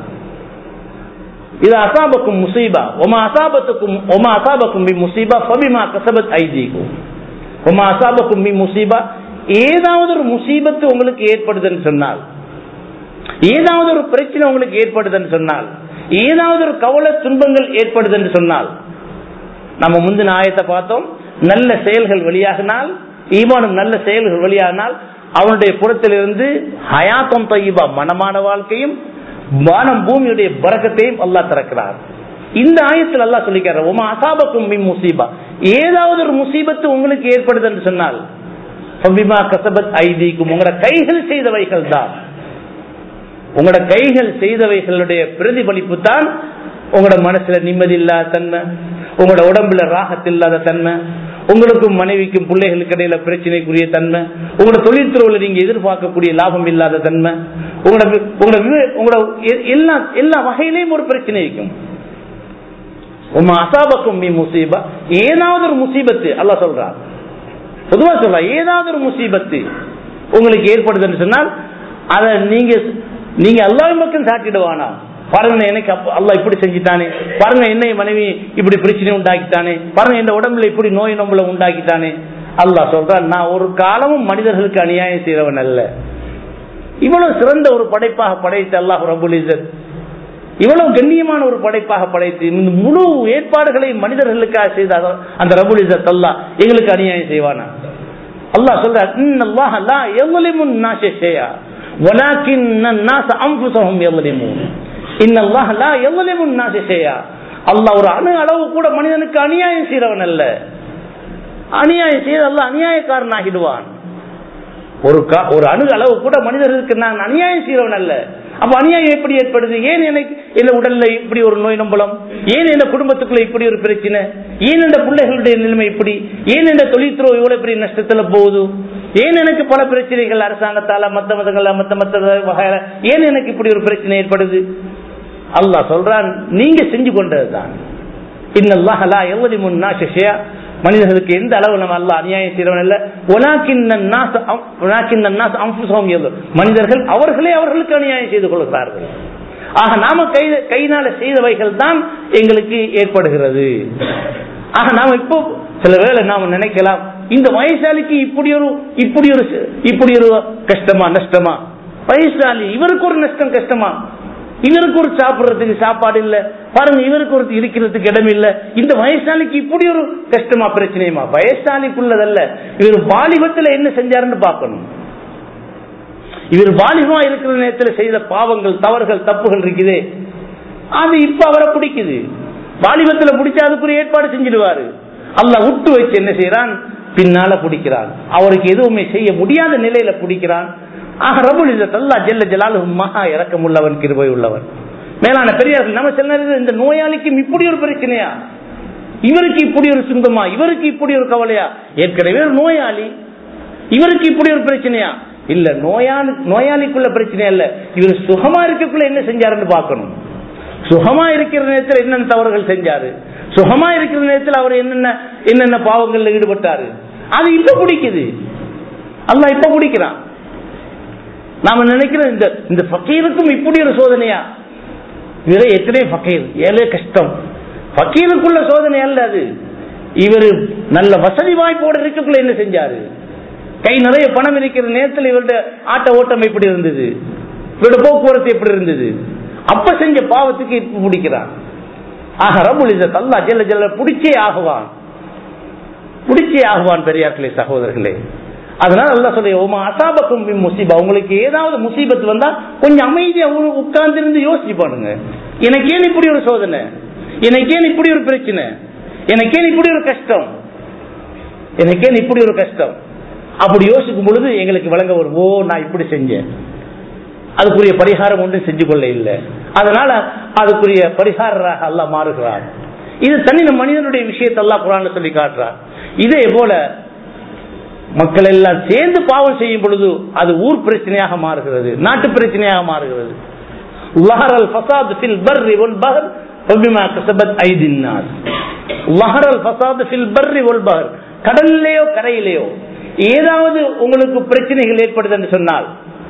இது அசாபக்கும் முசீபா ஒமா அசாபத்துக்கும் ஒமா அசாபக்கும் பி முசீபா ஃபபிமா கசபத் ஐதீகும் ஒமா அசாபக்கும் பி முசீபா ஏதாவது ஒரு முசீபத்து உங்களுக்கு ஏற்படுதுன்னு சொன்னால் ஏதாவது ஒரு பிரச்சனை உங்களுக்கு ஏற்படுதுன்னு சொன்னால் ஏதாவது ஒரு கவலை துன்பங்கள் ஏற்படுதுன்னு சொன்னால் நம்ம முந்தின ஆயத்தை பார்த்தோம் நல்ல செயல்கள் வெளியாகினால் ஈமானும் நல்ல செயல்கள் வெளியாகினால் அவனுடைய புறத்திலிருந்து ஹயாத்தம் தையீபா மனமான வாழ்க்கையும் வானம் பூமியுடைய பறக்கத்தையும் அல்லாஹ் திறக்கிறார் இந்த ஆயத்தில் அல்லாஹ் சொல்லிக்கிறார் உமா அசாபக்கும் மின் முசீபா ஏதாவது ஒரு முசீபத்து உங்களுக்கு ஏற்படுது என்று சொன்னால் கசபத் ஐதீக்கும் உங்களோட கைகள் செய்தவைகள் தான் உங்களோட கைகள் செய்தவைகளுடைய பிரதிபலிப்பு தான் உங்களோட மனசுல நிம்மதி இல்லாத தன்மை உங்களோட உடம்புல ராகத்தில்லாத தன்மை உங்களுக்கும் மனைவிக்கும் பிள்ளைகளுக்கு இடையில பிரச்சனைக்குரிய தன்மை உங்களோட தொழில்துறையில நீங்க எதிர்பார்க்கக்கூடிய லாபம் இல்லாத தன்மை உங்களோட உங்களோட உங்களோட எல்லா எல்லா வகையிலையும் ஒரு பிரச்சனை இருக்கும் உமா அசாபக்கும் மீ முசீபா ஏதாவது ஒரு முசீபத்து அல்ல சொல்றார் பொதுவா சொல்ற ஏதாவது ஒரு முசீபத்து உங்களுக்கு ஏற்படுதுன்னு சொன்னால் அதை நீங்க நீங்க எல்லாரும் மக்கள் சாட்டிடுவானா பாருங்க எனக்கு அல்லா இப்படி செஞ்சுட்டானே பாருங்க என்னை மனைவி இப்படி பிரச்சனை உண்டாக்கிட்டானே பாருங்க இந்த உடம்புல இப்படி நோய் நம்மள உண்டாக்கிட்டானே அல்லாஹ் சொல்றான் நான் ஒரு காலமும் மனிதர்களுக்கு அநியாயம் செய்யறவன் அல்ல இவ்வளவு சிறந்த ஒரு படைப்பாக படைத்த அல்லாஹ் ரபுல் இசத் இவ்வளவு கண்ணியமான ஒரு படைப்பாக படைத்து இந்த முழு ஏற்பாடுகளை மனிதர்களுக்காக செய்த அந்த ரபுல் இசத் அல்லா எங்களுக்கு அநியாயம் செய்வானா அல்லாஹ் சொல்றார் இன்னல்லாஹ லா யظلمுன் நாஸ ஷைஆ வலாக்கின் الناس انفسهم يظلمون இன்னல்லாஹ லா யظلمுன் நாஸ ஷைஆ அல்லாஹ் ஒரு அணு அளவு கூட மனிதனுக்கு அநியாயம் செய்றவன் அல்ல அநியாயம் செய்து அல்லாஹ் அநியாயக்காரன் ஆகிடுவான் ஒரு கா- ஒரு அணு அளவு கூட மனிதர்களுக்கு நான் அநியாயம் செய்றவன் அல்ல அப்ப அநியாயம் எப்படி ஏற்படுது ஏன் எனக்கு என்ன உடல்ல இப்படி ஒரு நோய் நம்பலம் ஏன் இந்த குடும்பத்துக்குள்ள இப்படி ஒரு பிரச்சனை ஏன் இந்த பிள்ளைகளுடைய நிலைமை இப்படி ஏன் இந்த தொழில்துறை இவ்வளவு பெரிய நஷ்டத்துல போகுது ஏன் எனக்கு பல பிரச்சனைகள் அரசாங்கத்தால மத்த மதங்கள மத்த மத்த வகையில ஏன் எனக்கு இப்படி ஒரு பிரச்சனை ஏற்படுது அல்லாஹ் சொல்றான் நீங்க செஞ்சு கொண்டதுதான் இன்னல்லாஹ் லா யظلم الناس شيئا மனிதர்களுக்கு எந்த அளவு நம்ம அல்லாஹ் அநியாயம் செய்றவன் இல்ல உலாக்கின்ன الناس உலாக்கின்ன الناس انفسهم يظلم மனிதர்கள் அவர்களே அவர்களுக்கு அநியாயம் செய்து கொள்கிறார்கள் ஆக நாம கை கையினால செய்தவைகள் தான் எங்களுக்கு ஏற்படுகிறது ஆக நாம இப்போ சில வேளை நாம நினைக்கலாம் இந்த வயசாலிக்கு இப்படி ஒரு இப்படி ஒரு இப்படி ஒரு கஷ்டமா நஷ்டமா வயசாலி இவருக்கு ஒரு நஷ்டம் கஷ்டமா இவருக்கு ஒரு சாப்பிடுறதுக்கு சாப்பாடு இல்ல பாருங்க இவருக்கு ஒரு இருக்கிறதுக்கு இடம் இல்ல இந்த வயசாலிக்கு இப்படி ஒரு கஷ்டமா பிரச்சனையுமா வயசாலிக்குள்ளதல்ல இவர் வாலிபத்துல என்ன செஞ்சாருன்னு பார்க்கணும் இவர் வாலிபமா இருக்கிற நேரத்தில் செய்த பாவங்கள் தவறுகள் தப்புகள் இருக்குது அது இப்ப அவரை பிடிக்குது வாலிபத்துல பிடிச்சா அதுக்குரிய ஏற்பாடு செஞ்சிடுவாரு அல்லாஹ் விட்டு வச்சு என்ன செய்யறான் பின்னால பிடிக்கிறான் அவருக்கு எதுவுமே செய்ய முடியாத நிலையில பிடிக்கிறான் ஆக ரபுல் இzzat அல்லாஹ் ஜல்ல ஜலாலுஹு மகா இரக்கம் உள்ளவன் கிருபை உள்ளவன் மேலான பெரியார்கள் நம்ம சில நேரத்தில் இந்த நோயாளிக்கும் இப்படி ஒரு பிரச்சனையா இவருக்கு இப்படி ஒரு சுங்கமா இவருக்கு இப்படி ஒரு கவலையா ஏற்கனவே ஒரு நோயாளி இவருக்கு இப்படி ஒரு பிரச்சனையா இல்ல நோயாளி நோயாளிக்குள்ள பிரச்சனை இல்ல இவர் சுகமா இருக்கக்குள்ள என்ன செஞ்சாருன்னு பார்க்கணும் சுகமா இருக்கிற நேரத்தில் என்னென்ன தவறுகள் செஞ்சாரு சுகமா இருக்கிற நேரத்தில் அவர் என்னென்ன என்னென்ன பாவங்கள்ல ஈடுபட்டாரு அது இப்ப பிடிக்குது அல்லாஹ் இப்ப பிடிக்கிறான் நாம நினைக்கிறோம் இந்த இந்த ஃபக்கீருக்கும் இப்படி ஒரு சோதனையா இவரே எத்தனை ஃபக்கீர் ஏழே கஷ்டம் ஃபக்கீருக்குள்ள சோதனை அல்ல அது இவர் நல்ல வசதி வாய்ப்போடு இருக்கக்குள்ள என்ன செஞ்சாரு கை நிறைய பணம் இருக்கிற நேரத்தில் இவருடைய ஆட்ட ஓட்டம் எப்படி இருந்தது இவருடைய போக்குவரத்து எப்படி இருந்தது அப்ப செஞ்ச பாவத்துக்கு இப்ப பிடிக்கிறான் ஆக ரபுல் இzzat அல்லாஹ் ஜல்ல ஜல்ல பிடிச்சே ஆகுவான் பிடிச்சே ஆகுவான் பெரியார்களே சகோதரர்களே அதனால அல்லாஹ் சொல்ல ஓமா அசாபக்கும் பின் முசீபா உங்களுக்கு ஏதாவது முசீபத்து வந்தா கொஞ்சம் அமைதியா உட்கார்ந்து இருந்து யோசிச்சு பாருங்க எனக்கு ஏன் இப்படி ஒரு சோதனை எனக்கு ஏன் இப்படி ஒரு பிரச்சனை எனக்கு ஏன் இப்படி ஒரு கஷ்டம் எனக்கு ஏன் இப்படி ஒரு கஷ்டம் அப்படி யோசிக்கும் பொழுது எங்களுக்கு விளங்க வரும் ஓ நான் இப்படி செஞ்சேன் அதுக்குரிய பரிகாரம் ஒன்றும் செஞ்சு கொள்ள இல்லை அதனால அதுக்குரிய பரிகாரராக அல்லாஹ் மாறுகிறார் இது தனி மனிதனுடைய விஷயத்தை அல்லாஹ் குரான்ல சொல்லி காட்டுறார் இதே போல மக்கள் எல்லாம் சேர்ந்து பாவம் செய்யும் பொழுது அது ஊர் பிரச்சனையாக மாறுகிறது நாட்டு பிரச்சனையாக மாறுகிறது லஹரல் ஃபசாத் ஃபில் பர்ரி வல் பஹர் ஃபபிமா கஸபத் ஐதின் நாஸ் லஹரல் ஃபசாத் ஃபில் பர்ரி வல் பஹர் கடல்லையோ கரையிலேயோ ஏதாவது உங்களுக்கு பிரச்சனைகள் ஏற்படுது என்று சொன்னால்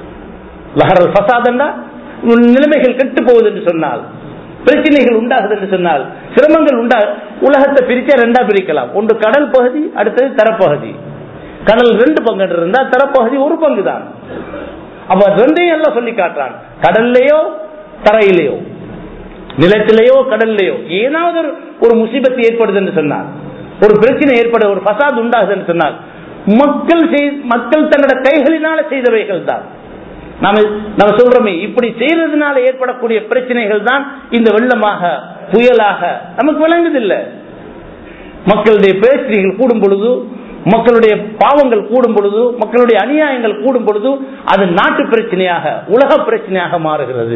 லஹரல் ஃபசாத் நிலைமைகள் கெட்டு போகுது என்று சொன்னால் பிரச்சனைகள் உண்டாகுது என்று சொன்னால் சிரமங்கள் உண்டா உலகத்தை பிரிச்சா ரெண்டா பிரிக்கலாம் ஒன்று கடல் பகுதி அடுத்தது தரப்பகுதி கடல் ரெண்டு பங்கு இருந்தா தரப்பகுதி ஒரு பங்கு தான் அப்ப ரெண்டையும் எல்லாம் சொல்லி காட்டுறான் கடல்லையோ தரையிலையோ நிலத்திலேயோ கடல்லையோ ஏதாவது ஒரு- ஒரு முசீபத்து ஏற்படுது என்று சொன்னால் ஒரு பிரச்சனை ஏற்பட ஒரு பசாத் உண்டாகுது என்று சொன்னால் மக்கள் செய்- மக்கள் தன்னோட கைகளினால செய்தவைகள் தான் நாம நம்ம சொல்றோமே இப்படி செய்யறதுனால ஏற்படக்கூடிய பிரச்சனைகள் தான் இந்த வெள்ளமாக புயலாக நமக்கு விளங்குதில்லை மக்களுடைய பிரச்சனைகள் கூடும் பொழுது மக்களுடைய பாவங்கள் கூடும் பொழுது மக்களுடைய அநியாயங்கள் கூடும் பொழுது அது நாட்டு பிரச்சனையாக உலக பிரச்சனையாக மாறுகிறது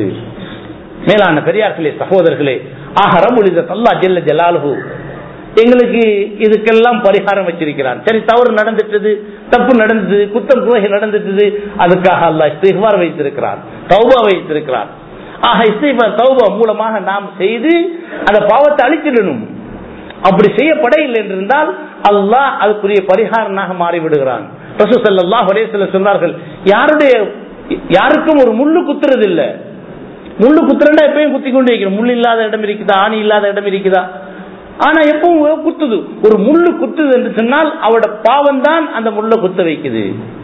மேலான பெரியார்களே சகோதரர்களே ஆக ரபுல் இந்த அல்லா ஜெல்ல ஜலாலுஹு எங்களுக்கு இதுக்கெல்லாம் பரிகாரம் வச்சிருக்கிறான் சரி தவறு நடந்துட்டது தப்பு நடந்தது குத்தம் குறைகள் நடந்துட்டது அதுக்காக அல்லாஹ் இஸ்திஃபார் வைத்திருக்கிறான் தௌபா வைத்திருக்கிறான் ஆக இஸ்திஃபார் தௌபா மூலமாக நாம் செய்து அந்த பாவத்தை அழிச்சிடணும் அப்படி செய்யப்பட இல்லை என்றிருந்தால் அல்லாஹ் அதுக்குரிய பரிகாரனாக மாறிவிடுகிறான் ரசூ ஸல்லல்லாஹு அலைஹி வஸல்லம் சொன்னார்கள் யாருடைய யாருக்கும் ஒரு முள்ளு குத்துறது இல்ல முள்ளு குத்துறா எப்பயும் குத்தி கொண்டு வைக்கணும் முள் இல்லாத இடம் இருக்குதா ஆணி இல்லாத இடம் இருக்குதா ஆனா எப்பவும் குத்துது ஒரு முள்ளு குத்துது என்று சொன்னால் அவரோட பாவம் தான் அந்த முள்ள குத்த வைக்குது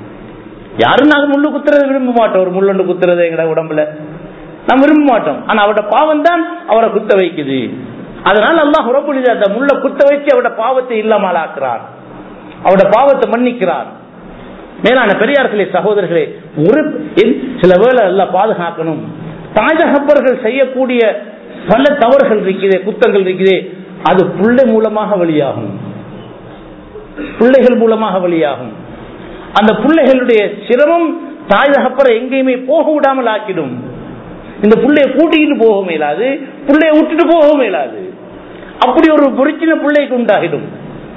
யாரும் நாங்க முள்ளு குத்துறதை விரும்ப மாட்டோம் ஒரு முள்ளொண்டு குத்துறது எங்கட உடம்புல நாம் விரும்ப மாட்டோம் ஆனா அவரோட பாவம் தான் அவரை குத்த வைக்குது அதனால அல்லாஹ் ரபுல் அந்த முள்ள குத்த வச்சு அவரோட பாவத்தை இல்லாமல் ஆக்குறான் அவரோட பாவத்தை மன்னிக்கிறான் மேலான பெரியார்களே சகோதரர்களே ஒரு என்- சில வேளை எல்லாம் பாதுகாக்கணும் தாய் தகப்பர்கள் செய்யக்கூடிய பல தவறுகள் இருக்குதே குத்தங்கள் இருக்குதே அது பிள்ளை மூலமாக வெளியாகும் பிள்ளைகள் மூலமாக வெளியாகும் அந்த பிள்ளைகளுடைய சிரமம் தாய் தகப்பரை எங்கேயுமே போக விடாமல் ஆக்கிடும் இந்த பிள்ளைய கூட்டிக்கிட்டு போக மேலாது பிள்ளைய விட்டுட்டு போக மேலாது அப்படி ஒரு பிரச்சனை பிள்ளைக்கு உண்டாகிடும்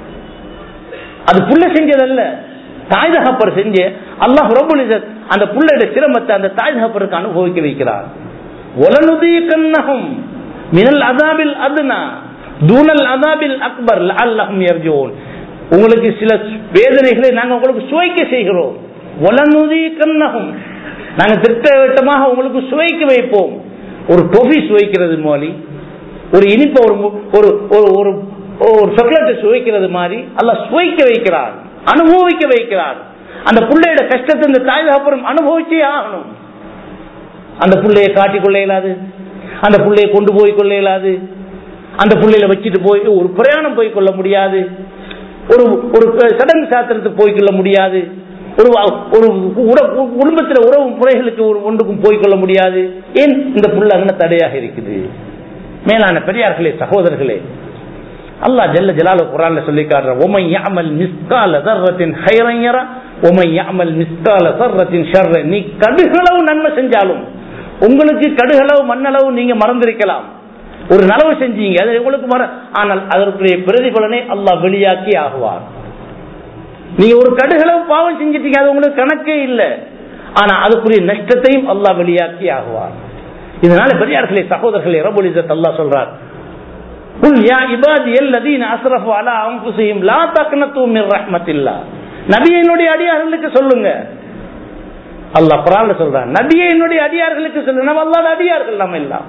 அது புள்ள செஞ்சதல்ல தாய் தகப்பர் செஞ்ச அல்லாஹ் ரபுல் இஸ்ஸத் அந்த புள்ளையோட சிரமத்தை அந்த தாய் தகப்பருக்கு அனுபவிக்க வைக்கிறார் ஒலனுதிய கண்ணகம் மினல் அதாபில் அதுனா தூணல் அதாபில் அக்பர் அல்லாஹும் யர்ஜூன் உங்களுக்கு சில வேதனைகளை நாங்கள் உங்களுக்கு சுவைக்க செய்கிறோம் ஒலனுதிய கண்ணகம் நாங்கள் திட்டவட்டமாக உங்களுக்கு சுவைக்க வைப்போம் ஒரு டொஃபி சுவைக்கிறது மோலி ஒரு இனிப்ப ஒரு மு- ஒரு ஒரு ஒரு ஒரு சாக்லேட்டை சுவைக்கிறது மாதிரி அல்லாஹ் சுவைக்க வைக்கிறார் அனுபவிக்க வைக்கிறார் அந்த பிள்ளையோட கஷ்டத்தை இந்த தாய் அப்புறம் அனுபவிச்சே ஆகணும் அந்த பிள்ளையை காட்டிக் கொள்ள இயலாது அந்த பிள்ளையை கொண்டு போய் கொள்ள இயலாது அந்த பிள்ளையில வச்சுட்டு போய் ஒரு பிரயாணம் போய் கொள்ள முடியாது ஒரு ஒரு சடங்கு சாத்திரத்துக்கு போய் கொள்ள முடியாது ஒரு ஒரு உற- குடும்பத்தில் உறவு முறைகளுக்கு ஒரு ஒன்றுக்கும் போய் கொள்ள முடியாது ஏன் இந்த புள்ள அங்கே தடையாக இருக்குது மேலான பெரியார்களே சகோதரர்களே அல்லாஹ் ஜல்ல ஜலாலு குரான்ல சொல்லி காட்டுற ஒமை யாமல் மிஸ்கால சர்ரத்தின் ஹைரஞ்சரா ஒமை யாமல் மிஸ்கால சர்ரத்தின் ஷர்ர நீ கடுகளவு நன்மை செஞ்சாலும் உங்களுக்கு கடுகளவு மண்ணளவு நீங்க மறந்திருக்கலாம் ஒரு நலவு செஞ்சீங்க அது உங்களுக்கு மற ஆனால் அதற்குரிய பிரதிபலனை அல்லாஹ் வெளியாக்கி ஆகுவார் நீங்க ஒரு கடுகளவு பாவம் செஞ்சிட்டீங்க அது உங்களுக்கு கணக்கே இல்லை ஆனா அதுக்குரிய நஷ்டத்தையும் அல்லாஹ் வெளியாக்கி ஆகுவார் இதனால பெரியார்களே சகோதரர்களே ரபுல் இஸ்ஸத் அல்லாஹ் சொல்றார் குல் யா இபாதி அல்லதீன அஸ்ரஃபு அலா அன்ஃபுஸிஹிம் லா தக்னது மின் ரஹ்மத்தில்லாஹ் நபியே என்னுடைய அடியார்களுக்கு சொல்லுங்க அல்லாஹ் குர்ஆன்ல சொல்றான் நபியே என்னுடைய அடியார்களுக்கு சொல்லுங்க நம்ம அல்லாஹ்வுடைய அடியார்கள் நம்ம எல்லாம்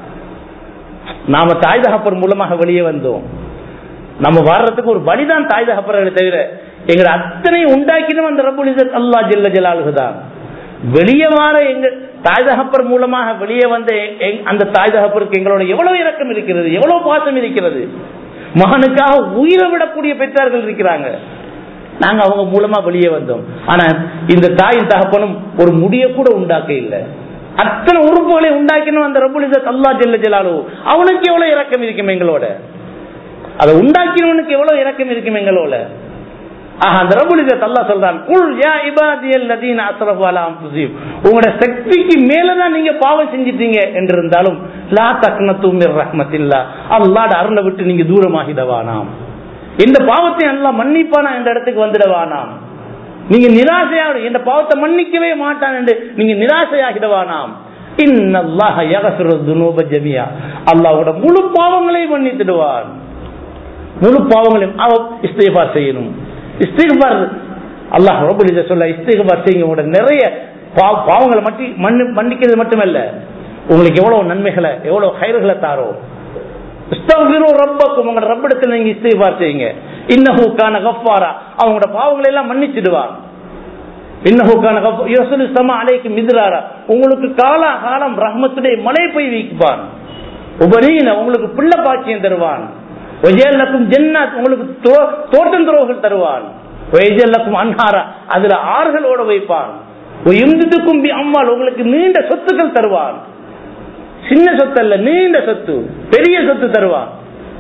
நாம தாய் தகப்பர் மூலமாக வெளியே வந்தோம் நம்ம வர்றதுக்கு ஒரு வழிதான் தாய் தகப்பர்களை தவிர எங்களை அத்தனை உண்டாக்கினோம் அந்த ரபுல் இஸ்ஸத் அல்லாஹ் ஜல்ல ஜலாலுஹு தான் வெளியே வார எங்க தாய் தகப்பர் மூலமாக வெளியே வந்த எங்- அந்த தாய் தகப்பருக்கு எங்களோட எவ்வளவு இரக்கம் இருக்கிறது எவ்வளவு பாசம் இருக்கிறது மகனுக்காக உயிரை விடக்கூடிய பெற்றார்கள் இருக்கிறாங்க நாங்க அவங்க மூலமா வெளியே வந்தோம் ஆனா இந்த தாயின் தகப்பனும் ஒரு முடிய கூட உண்டாக்க இல்லை அத்தனை உறுப்புகளை உண்டாக்கினோம் அந்த ரபுல் இஸ்ஸத் அல்லாஹ் ஜல்ல ஜலாலு அவனுக்கு எவ்வளவு இரக்கம் இருக்கும் எங்களோட அதை உண்டாக்கினவனுக்கு எவ்வளவு இரக்கம் இருக்கும் எங்களோட ஆஹா அந்த ரபுல் இஸ்ஸத் அல்லாஹ் சொல்றான் குல் யா இபாதியல் லதீன அஸ்ரஃபு அலா அன்ஃபுஸிஹிம் உங்களோட சக்திக்கு மேல தான் நீங்க பாவம் செஞ்சிட்டீங்க என்றிருந்தாலும் லா தக்னது மிர் ரஹ்மத்தில்லா அல்லாஹ்ட அருளை விட்டு நீங்க தூரமாகிடவானாம் இந்த பாவத்தை அல்லாஹ் மன்னிப்பானா என்ற இடத்துக்கு வந்துடவானாம் நீங்க நிராசையாக இந்த பாவத்தை மன்னிக்கவே மாட்டான் என்று நீங்க நிராசையாகிடவானாம் இன்னல்லாஹ யக்ஃபிரு துனூப ஜமியா அல்லாஹ்வோட முழு பாவங்களையும் மன்னித்திடுவான் முழு பாவங்களையும் அவ இஸ்திஃபார் செய்யணும் இஸ்திஃபார் அல்லாஹ் ரப்பல் இஸ்ஸத் சொல்ல இஸ்திஃபார் செய்யுங்க உங்களோட நிறைய பா- பாவங்களை மட்டி மன்னி மன்னிக்கிறது மட்டுமல்ல உங்களுக்கு எவ்வளவு நன்மைகளை எவ்வளவு கயிறுகளை தாரோ இஸ்தக்ஃபிரு ரப்பக்கும் உங்களோட ரப்பிடத்தில் நீங்க இஸ்திஃபார் செய்யுங்க இன்னஹு கான கஃபாரா அவங்களோட பாவங்களை எல்லாம் மன்னிச்சிடுவான் இன்னஹு கான கஃபார் யர்சுலு ஸமா அலைக்கும் மித்ராரா உங்களுக்கு காலா காலம் ரஹ்மத்துடைய மழை பெய் வைப்பான் உபரீன உங்களுக்கு பிள்ளை பாக்கியம் தருவான் ஒஜேல்லக்கும் ஜென்னாத் உங்களுக்கு தோ- தோட்டம் துறவுகள் தருவான் ஒயஜல்லக்கும் அன்ஹாரா அதுல ஆறுகளோட வைப்பான் இந்துக்கும் அம்மாள் உங்களுக்கு நீண்ட சொத்துக்கள் தருவான் சின்ன சொத்து அல்ல நீண்ட சொத்து பெரிய சொத்து தருவான்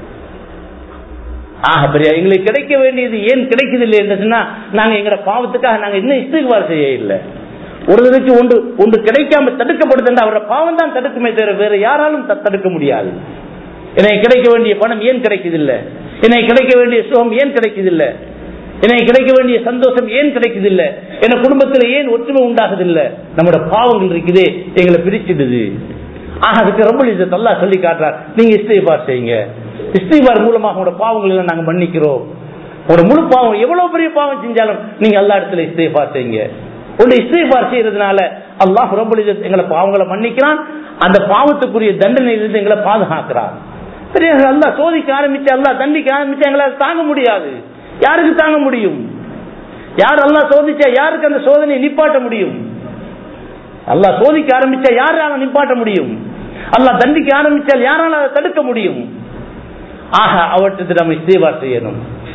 ஆக பெரிய எங்களுக்கு கிடைக்க வேண்டியது ஏன் கிடைக்குது இல்லை என்று சொன்னா நாங்க எங்களோட பாவத்துக்காக நாங்க இன்னும் இஸ்திகுபார் செய்ய இல்லை ஒருவருக்கு ஒன்று ஒன்று கிடைக்காம தடுக்கப்படுதுன்ற அவரோட பாவம் தான் தடுக்குமே தவிர வேற யாராலும் த- தடுக்க முடியாது எனக்கு கிடைக்க வேண்டிய பணம் ஏன் கிடைக்குதில்ல எனக்கு கிடைக்க வேண்டிய சுகம் ஏன் கிடைக்குதில்ல எனக்கு கிடைக்க வேண்டிய சந்தோஷம் ஏன் கிடைக்குதில்ல என் குடும்பத்தில் ஏன் ஒற்றுமை உண்டாகுதில்ல நம்மளோட பாவங்கள் இருக்குதே எங்களை பிரிச்சிடுது ஆக அதுக்கு ரொம்ப இதை தல்லா சொல்லி காட்டுறார் நீங்க இஸ்திபார் செய்யுங்க இஸ்திபார் மூலமாக உங்களோட பாவங்கள் எல்லாம் நாங்க மன்னிக்கிறோம் ஒரு முழு பாவம் எவ்வளவு பெரிய பாவம் செஞ்சாலும் நீங்க எல்லா இடத்துல இஸ்திபார் செய்யுங்க உங்க இஸ்திபார் செய்யறதுனால அல்லாஹ் ரப்பல் இஸ்ஸத் எங்களை பாவங்களை மன்னிக்கிறான் அந்த பாவத்துக்குரிய தண்டனையிலிருந்து எங்களை பாதுகாக்கிறான் சரி அல்லாஹ் சோதிக்க ஆரம்பிச்சு அல்லாஹ் தண்டிக்க ஆரம்பிச்சு எங்களால் தாங்க முடியாது யாருக்கு தாங்க முடியும் யார் அல்லாஹ் சோதிச்சா யாருக்கு அந்த சோதனையை நிப்பாட்ட முடியும் அல்லாஹ் சோதிக்க ஆரம்பிச்சா யாரால நிப்பாட்ட முடியும் அல்லாஹ் தண்டிக்க ஆரம்பிச்சால் யாரால அதை தடுக்க முடியும் ஆக அவற்றுக்கு நம்ம இஸ்திபார் செய்யணும்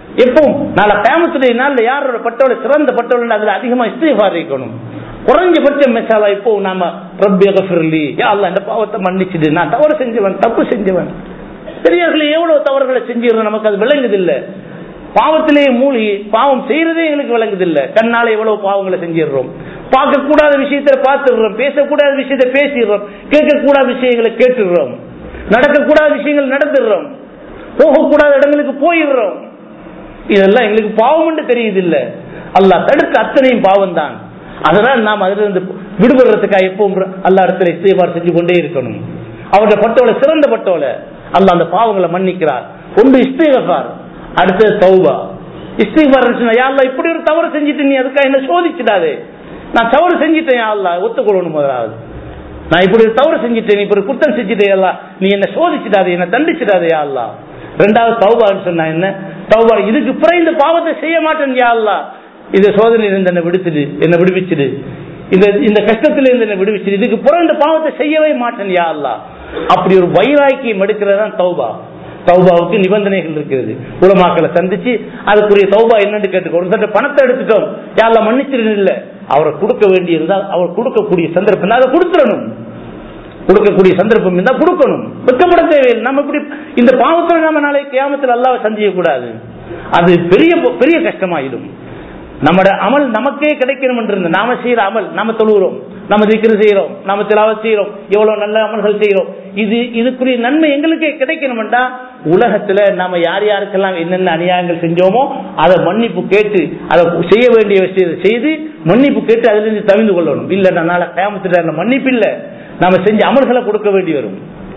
எப்பவும் நாளை கேமத்துடைய நாள்ல யாரோட பட்டோல சிறந்த பட்டோல அதுல அதிகமா இஸ்திஃபார் இருக்கணும் குறைஞ்சபட்சம் மெசாலா இப்போ நாம ரப்பி கஃபிர்லி யா அல்லாஹ் இந்த பாவத்தை மன்னிச்சிடு நான் தவறு செஞ்சவன் தப்பு செஞ்சவன் பெரியவர்களே எவ்வளவு தவறுகளை செஞ்சிடறோம் நமக்கு அது விளங்குது இல்ல பாவத்திலேயே மூழ்கி பாவம் செய்யறதே எங்களுக்கு விளங்குது இல்ல கண்ணால எவ்வளவு பாவங்களை செஞ்சிடுறோம் பார்க்க கூடாத விஷயத்தை பார்த்துடுறோம் பேசக்கூடாத விஷயத்தை பேசிடுறோம் கேட்கக்கூடாத விஷயங்களை கேட்டுடுறோம் நடக்கக்கூடாத விஷயங்கள் நடந்துடுறோம் போகக்கூடாத இடங்களுக்கு போயிடுறோம் இதெல்லாம் எங்களுக்கு பாவம் தெரியுது இல்ல அல்லாஹ் தடுத்த அத்தனையும் பாவம் தான் அதனால் நாம் அதிலிருந்து விடுபடுறதுக்காக எப்பவும் அல்லா இடத்துல இசைவார் செஞ்சு கொண்டே இருக்கணும் அவருடைய பட்டோல சிறந்த பட்டோல அல்ல அந்த பாவங்களை மன்னிக்கிறார் ஒன்று இஸ்திகபார் அடுத்தது தௌபா இஸ்திகபார் யாழ்லா இப்படி ஒரு தவறு செஞ்சுட்டு நீ அதுக்காக என்ன சோதிச்சிடாதே நான் தவறு செஞ்சிட்டேன் யாழ்லா ஒத்துக்கொள்ளணும் முதலாவது நான் இப்படி ஒரு தவறு செஞ்சுட்டேன் இப்படி குற்றம் செஞ்சுட்டேன் அல்லா நீ என்ன சோதிச்சிடாதே என்ன தண்டிச்சிடாதே அல்லா ரெண்டாவது தௌபான்னு சொன்னா என்ன தௌபா இதுக்கு பிறகு இந்த பாவத்தை செய்ய மாட்டேன் யா அல்லா இந்த சோதனை இருந்து என்ன விடுத்துடு என்ன விடுவிச்சுடு இந்த இந்த கஷ்டத்துல இருந்து என்ன விடுவிச்சுடு இதுக்கு பிறகு இந்த பாவத்தை செய்யவே மாட்டேன் யா அல்லா அப்படி ஒரு வைராக்கியம் எடுக்கிறதான் தௌபா தௌபாவுக்கு நிபந்தனைகள் இருக்கிறது உலமாக்களை சந்திச்சு அதுக்குரிய தௌபா என்னன்னு கேட்டுக்கோ ஒரு சட்ட பணத்தை எடுத்துட்டோம் யாரில் மன்னிச்சிருன்னு இல்ல அவரை கொடுக்க வேண்டி இருந்தால் அவர் கொடுக்கக்கூடிய சந்தர்ப்பம் அதை கொடுத்துடணும் கொடுக்கக்கூடிய சந்தர்ப்பம் இருந்தா கொடுக்கணும் வெக்கப்பட தேவையில்லை நம்ம இப்படி இந்த பாவத்தில் நம்ம நாளைக்கு கியாமத்தில் அல்லாவை சந்திக்க கூடாது அது பெரிய பெரிய கஷ்டமாயிடும் நம்மட அமல் நமக்கே கிடைக்கணும் என்று நாம செய்யற அமல் நாம தொழுகிறோம் நம்ம திக்ரு செய்யறோம் நம்ம திலாவத் செய்யறோம் எவ்வளவு நல்ல அமல்கள் செய்யறோம் இது இதுக்குரிய நன்மை எங்களுக்கே கிடைக்கணும்டா உலகத்துல நாம யார் யாருக்கெல்லாம் என்னென்ன அநியாயங்கள் செஞ்சோமோ அதை மன்னிப்பு கேட்டு அதை செய்ய வேண்டிய விஷயத்தை செய்து மன்னிப்பு கேட்டு அதிலிருந்து தவிந்து கொள்ளணும் இல்ல நாளை கேமத்துல மன்னிப்பு இல்ல நாம செஞ்ச அமல்களை கொடுக்க வேண்டி வரும்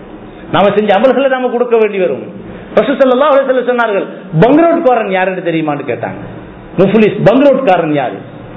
நாம செஞ்ச அமல்களை நாம கொடுக்க வேண்டி வரும் ரசூசல்லா சொன்னார்கள் பங்கரோட்காரன் யாருன்னு தெரியுமான்னு கேட்டாங்க முஃபுலிஸ் பங்கரோட்காரன் யாரு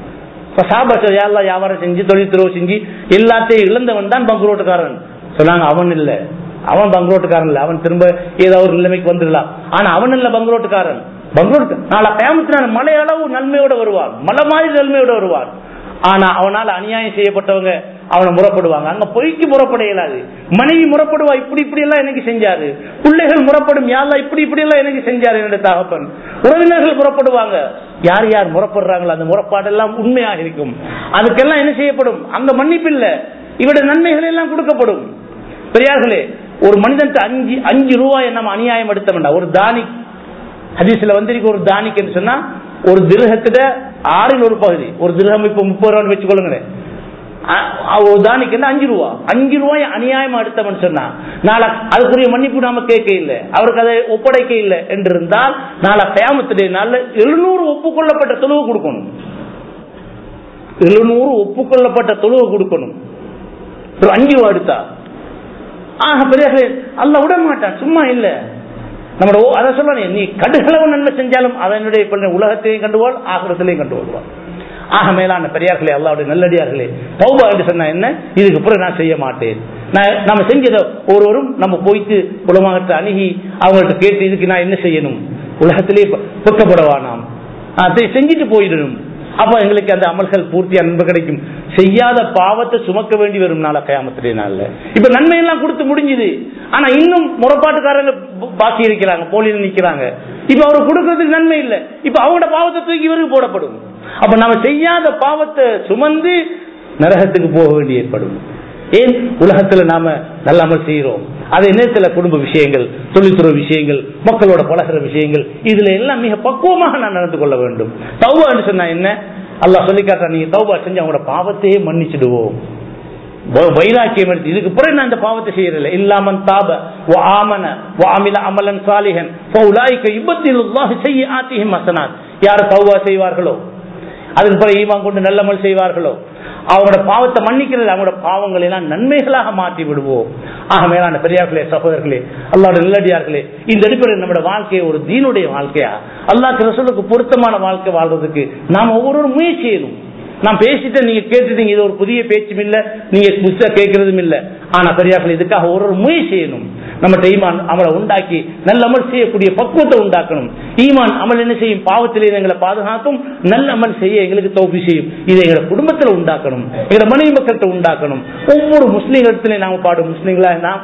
யாரெல்லாம் வியாபாரம் செஞ்சு தொழில் துறவு செஞ்சு எல்லாத்தையும் இழந்தவன் தான் பங்கரோட்டுக்காரன் சொன்னாங்க அவன் இல்ல அவன் பங்கரோட்டுக்காரன் இல்ல அவன் திரும்ப ஏதோ ஒரு நிலைமைக்கு வந்துடலாம் ஆனா அவன் இல்ல பங்கரோட்டுக்காரன் பங்கரோட்டு நாளை பேமத்தினால மலை அளவு நன்மையோட வருவார் மலை மாதிரி நன்மையோட வருவார் ஆனா அவனால அநியாயம் செய்யப்பட்டவங்க அவனை முறப்படுவாங்க அங்க பொய்க்கு முறப்பட இயலாது மனைவி முறப்படுவா இப்படி இப்படி எல்லாம் எனக்கு செஞ்சாரு பிள்ளைகள் முறப்படும் யாரெல்லாம் இப்படி இப்படி எல்லாம் எனக்கு செஞ்சாரு என்னுடைய தகப்பன் உறவினர்கள் முறப்படுவாங்க யார் யார் முறப்படுறாங்களோ அந்த முறப்பாடு எல்லாம் உண்மையாக இருக்கும் அதுக்கெல்லாம் என்ன செய்யப்படும் அங்க மன்னிப்பு இல்ல இவட நன்மைகள் எல்லாம் கொடுக்கப்படும் பெரியார்களே ஒரு மனிதனுக்கு அஞ்சு அஞ்சு ரூபாய் நம்ம அநியாயம் எடுத்த வேண்டாம் ஒரு தானி ஹதீஸ்ல வந்திருக்கு ஒரு தானிக்கு சொன்னா ஒரு திருகத்துல ஆறில் ஒரு பகுதி ஒரு திருகம் இப்ப முப்பது ரூபான்னு வச்சுக்கொள்ளுங்களேன் ஒரு தானிக்கு அஞ்சு ரூபா அஞ்சு ரூபாய் அநியாயமா எடுத்தவன் சொன்னா நாளை அதுக்குரிய மன்னிப்பு நாம கேட்க இல்லை அவருக்கு அதை ஒப்படைக்க இல்லை என்று இருந்தால் நாளை கயாமத்துடைய நாள்ல எழுநூறு ஒப்புக்கொள்ளப்பட்ட தொழுவு கொடுக்கணும் எழுநூறு ஒப்புக்கொள்ளப்பட்ட தொழுவு கொடுக்கணும் ஒரு அஞ்சு ரூபா எடுத்தா ஆக பெரிய அல்ல விட மாட்டான் சும்மா இல்ல நம்ம அதை சொல்லணும் நீ கடுகளவு நன்மை செஞ்சாலும் அதனுடைய உலகத்தையும் கண்டுவாள் ஆகிரத்திலையும் கண்டு வருவாள் ஆக மேலான பெரியார்களே அல்லாவுடைய நல்லடியார்களே தௌபா என்று சொன்னா என்ன இதுக்கு பிறகு நான் செய்ய மாட்டேன் நான் நம்ம செஞ்சதை ஒருவரும் நம்ம போயிட்டு உலகத்தை அணுகி அவங்கள்ட்ட கேட்டு இதுக்கு நான் என்ன செய்யணும் உலகத்திலே பொக்கப்படவா நாம் அதை செஞ்சுட்டு போயிடணும் அப்ப எங்களுக்கு அந்த அமல்கள் பூர்த்தி அன்பு கிடைக்கும் செய்யாத பாவத்தை சுமக்க வேண்டி வரும் நாள கயாமத்திலே நாள்ல இப்ப நன்மை எல்லாம் கொடுத்து முடிஞ்சுது ஆனா இன்னும் முறப்பாட்டுக்காரங்க பாக்கி இருக்கிறாங்க போலியில் நிக்கிறாங்க இப்ப அவரு கொடுக்கறதுக்கு நன்மை இல்லை இப்ப அவங்களோட பாவத்தை தூக்கி இவருக்கு போடப்படும் அப்ப நம்ம செய்யாத பாவத்தை சுமந்து நரகத்துக்கு போக வேண்டி ஏற்படும் ஏன் உலகத்துல நாம நல்லாமல் செய்யறோம் அதே நேரத்தில் குடும்ப விஷயங்கள் தொழில்துறை விஷயங்கள் மக்களோட பழகிற விஷயங்கள் இதுல எல்லாம் மிக பக்குவமாக நான் நடந்து கொள்ள வேண்டும் தௌபா சொன்னா என்ன அல்லா சொல்லி காட்டா நீங்க தௌபா செஞ்சு அவங்களோட பாவத்தையே மன்னிச்சிடுவோம் வைராக்கியம் எடுத்து இதுக்கு பிறகு நான் இந்த பாவத்தை செய்யறதில்ல இல்லாமன் தாப ஓ ஆமன ஓ அமில அமலன் சாலிகன் உலாய்க்க இபத்தில் செய்ய ஆத்திகம் அசனாத் யார் தௌபா செய்வார்களோ அதுக்கு பிறகு ஈமான் கொண்டு நல்லமல் செய்வார்களோ அவங்களோட பாவத்தை மன்னிக்கிறது அவங்களோட பாவங்களை எல்லாம் நன்மைகளாக மாற்றி விடுவோம் ஆக மேலான பெரியார்களே சகோதரர்களே அல்லாவோட நல்லடியார்களே இந்த அடிப்படையில் நம்மளோட வாழ்க்கையை ஒரு தீனுடைய வாழ்க்கையா அல்லாஹ் ரசூலுக்கு பொருத்தமான வாழ்க்கை வாழ்றதுக்கு நாம் ஒவ்வொருவரும் முயற்சி செய்யணும் நான் பேசிட்டு நீங்க கேட்டுட்டீங்க இது ஒரு புதிய பேச்சும் இல்ல நீங்க புதுசா கேட்கறதும் இல்ல ஆனா பெரியார்கள் இதுக்காக ஒரு ஒரு முயற்சி செய்யணும் நம்ம ஈமான் அமலை உண்டாக்கி நல்ல அமல் செய்யக்கூடிய பக்குவத்தை உண்டாக்கணும் ஈமான் அமல் என்ன செய்யும் பாவத்திலே எங்களை பாதுகாக்கும் நல்ல அமல் செய்ய எங்களுக்கு தோப்பி செய்யும் இதை எங்களை குடும்பத்தில் உண்டாக்கணும் எங்களை மனைவி மக்கள்கிட்ட உண்டாக்கணும் ஒவ்வொரு முஸ்லீம் இடத்துலையும் நாம பாடும் முஸ்லீம்களா நாம்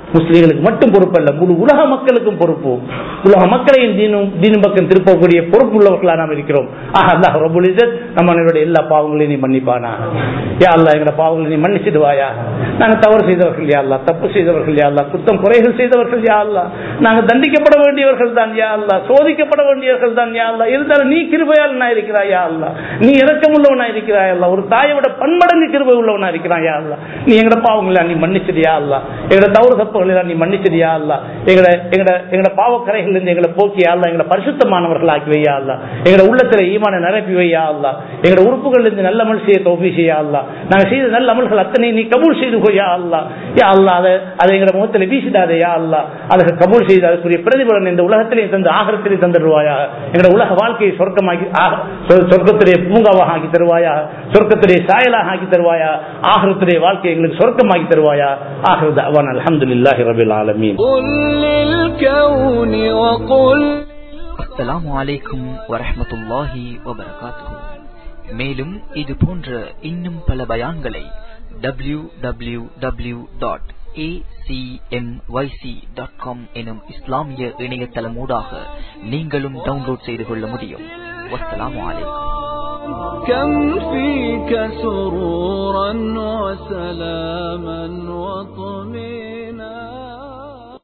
முஸ்லீம்களுக்கு மட்டும் பொறுப்பு அல்ல முழு உலக மக்களுக்கும் பொறுப்பு உலக மக்களையும் தீனும் தீனும் பக்கம் திருப்பக்கூடிய பொறுப்பு உள்ளவர்களா நாம் இருக்கிறோம் ஆக அல்லாஹ் ரபுல் இஸ்ஸத் நம்மளுடைய எல்லா பாவங்களையும் நீ மன்னிப்பானா யா அல்லாஹ் எங்களோட பாவங்களை நீ மன்னிச்சிடுவாயா நாங்க தவறு செய்தவர்கள் யா அல்லாஹ் தப்பு செய்தவர்கள் யா அல்லாஹ் குத்தம் குறைகள் செய்தவர்கள் யா அல்லாஹ் நாங்க தண்டிக்கப்பட வேண்டியவர்கள் தான் யா அல்லாஹ் சோதிக்கப்பட வேண்டியவர்கள் தான் யா அல்லாஹ் இருந்தாலும் நீ கிருபையால் நான் இருக்கிறாய் யா அல்லாஹ் நீ இரக்கமுள்ளவனா இருக்கிறாய் அல்லாஹ் ஒரு தாயை விட பன்மடங்கு கிருபை உள்ளவனா இருக்கிறாய் யா அல்லாஹ் நீ எங்கட பாவங்களை நீ மன்னிச்சிடியா அல்லாஹ் எங்கட தவறு தப்புகளை நீ மன்னிச்சிடியா அல்லாஹ் எங்கட எங்கட எங்கட பாவக்கரைகள் இருந்து எங்களை போக்கி அல்லாஹ் எங்களை பரிசுத்தமானவர்கள் ஆக்கி வையா அல்லாஹ் எங்கட உள்ளத்துல ஈமான நிரப்பி வையா அல்லாஹ் எங்கட உறுப்புகள் இருந்து நல்ல அமல் செய்ய தோப்பி செய்யா அல்லாஹ் நாங்க செய்த நல்ல அமல்கள் அத்தனை நீ கபூல் செய்து கொய்யா அல்லாஹ் யா அல்லாஹ் அதை அதை எங்கட முகத்துல வீசிடாதே யா அல்லாஹ் அதுக்கு கபூல் செய்து அதுக்குரிய பிரதிபலன் இந்த உலகத்திலே தந்து ஆகரத்திலே தந்துடுவாயா எங்கட உலக வாழ்க்கையை சொர்க்கமாக்கி ஆக- சொ- சொர்க்கத்திலே பூங்காவாக ஆக்கி தருவாயா சொர்க்கத்திலே சாயலாக ஆக்கி தருவாயா ஆகரத்திலே வாழ்க்கையை எங்களுக்கு சொர்க்கமாக்கி தருவாயா ஆகிறது அவன் அல்ஹம்துலில்லாஹி ரபில் ஆலமீன் قل للكون وقل அஸ்ஸலாமு அலைக்கும் வரஹ்மத்துல்லாஹி வபரகாத்துஹு மேலும் இது போன்ற இன்னும் பல பயான்களை W W W dot dot com எனும் இஸ்லாமிய இணையதளமூடாக நீங்களும் டவுன்லோட் செய்து கொள்ள முடியும் வஸ்ஸலாமு அலைக்கும் كم فيك سرورا وسلاما وطهورا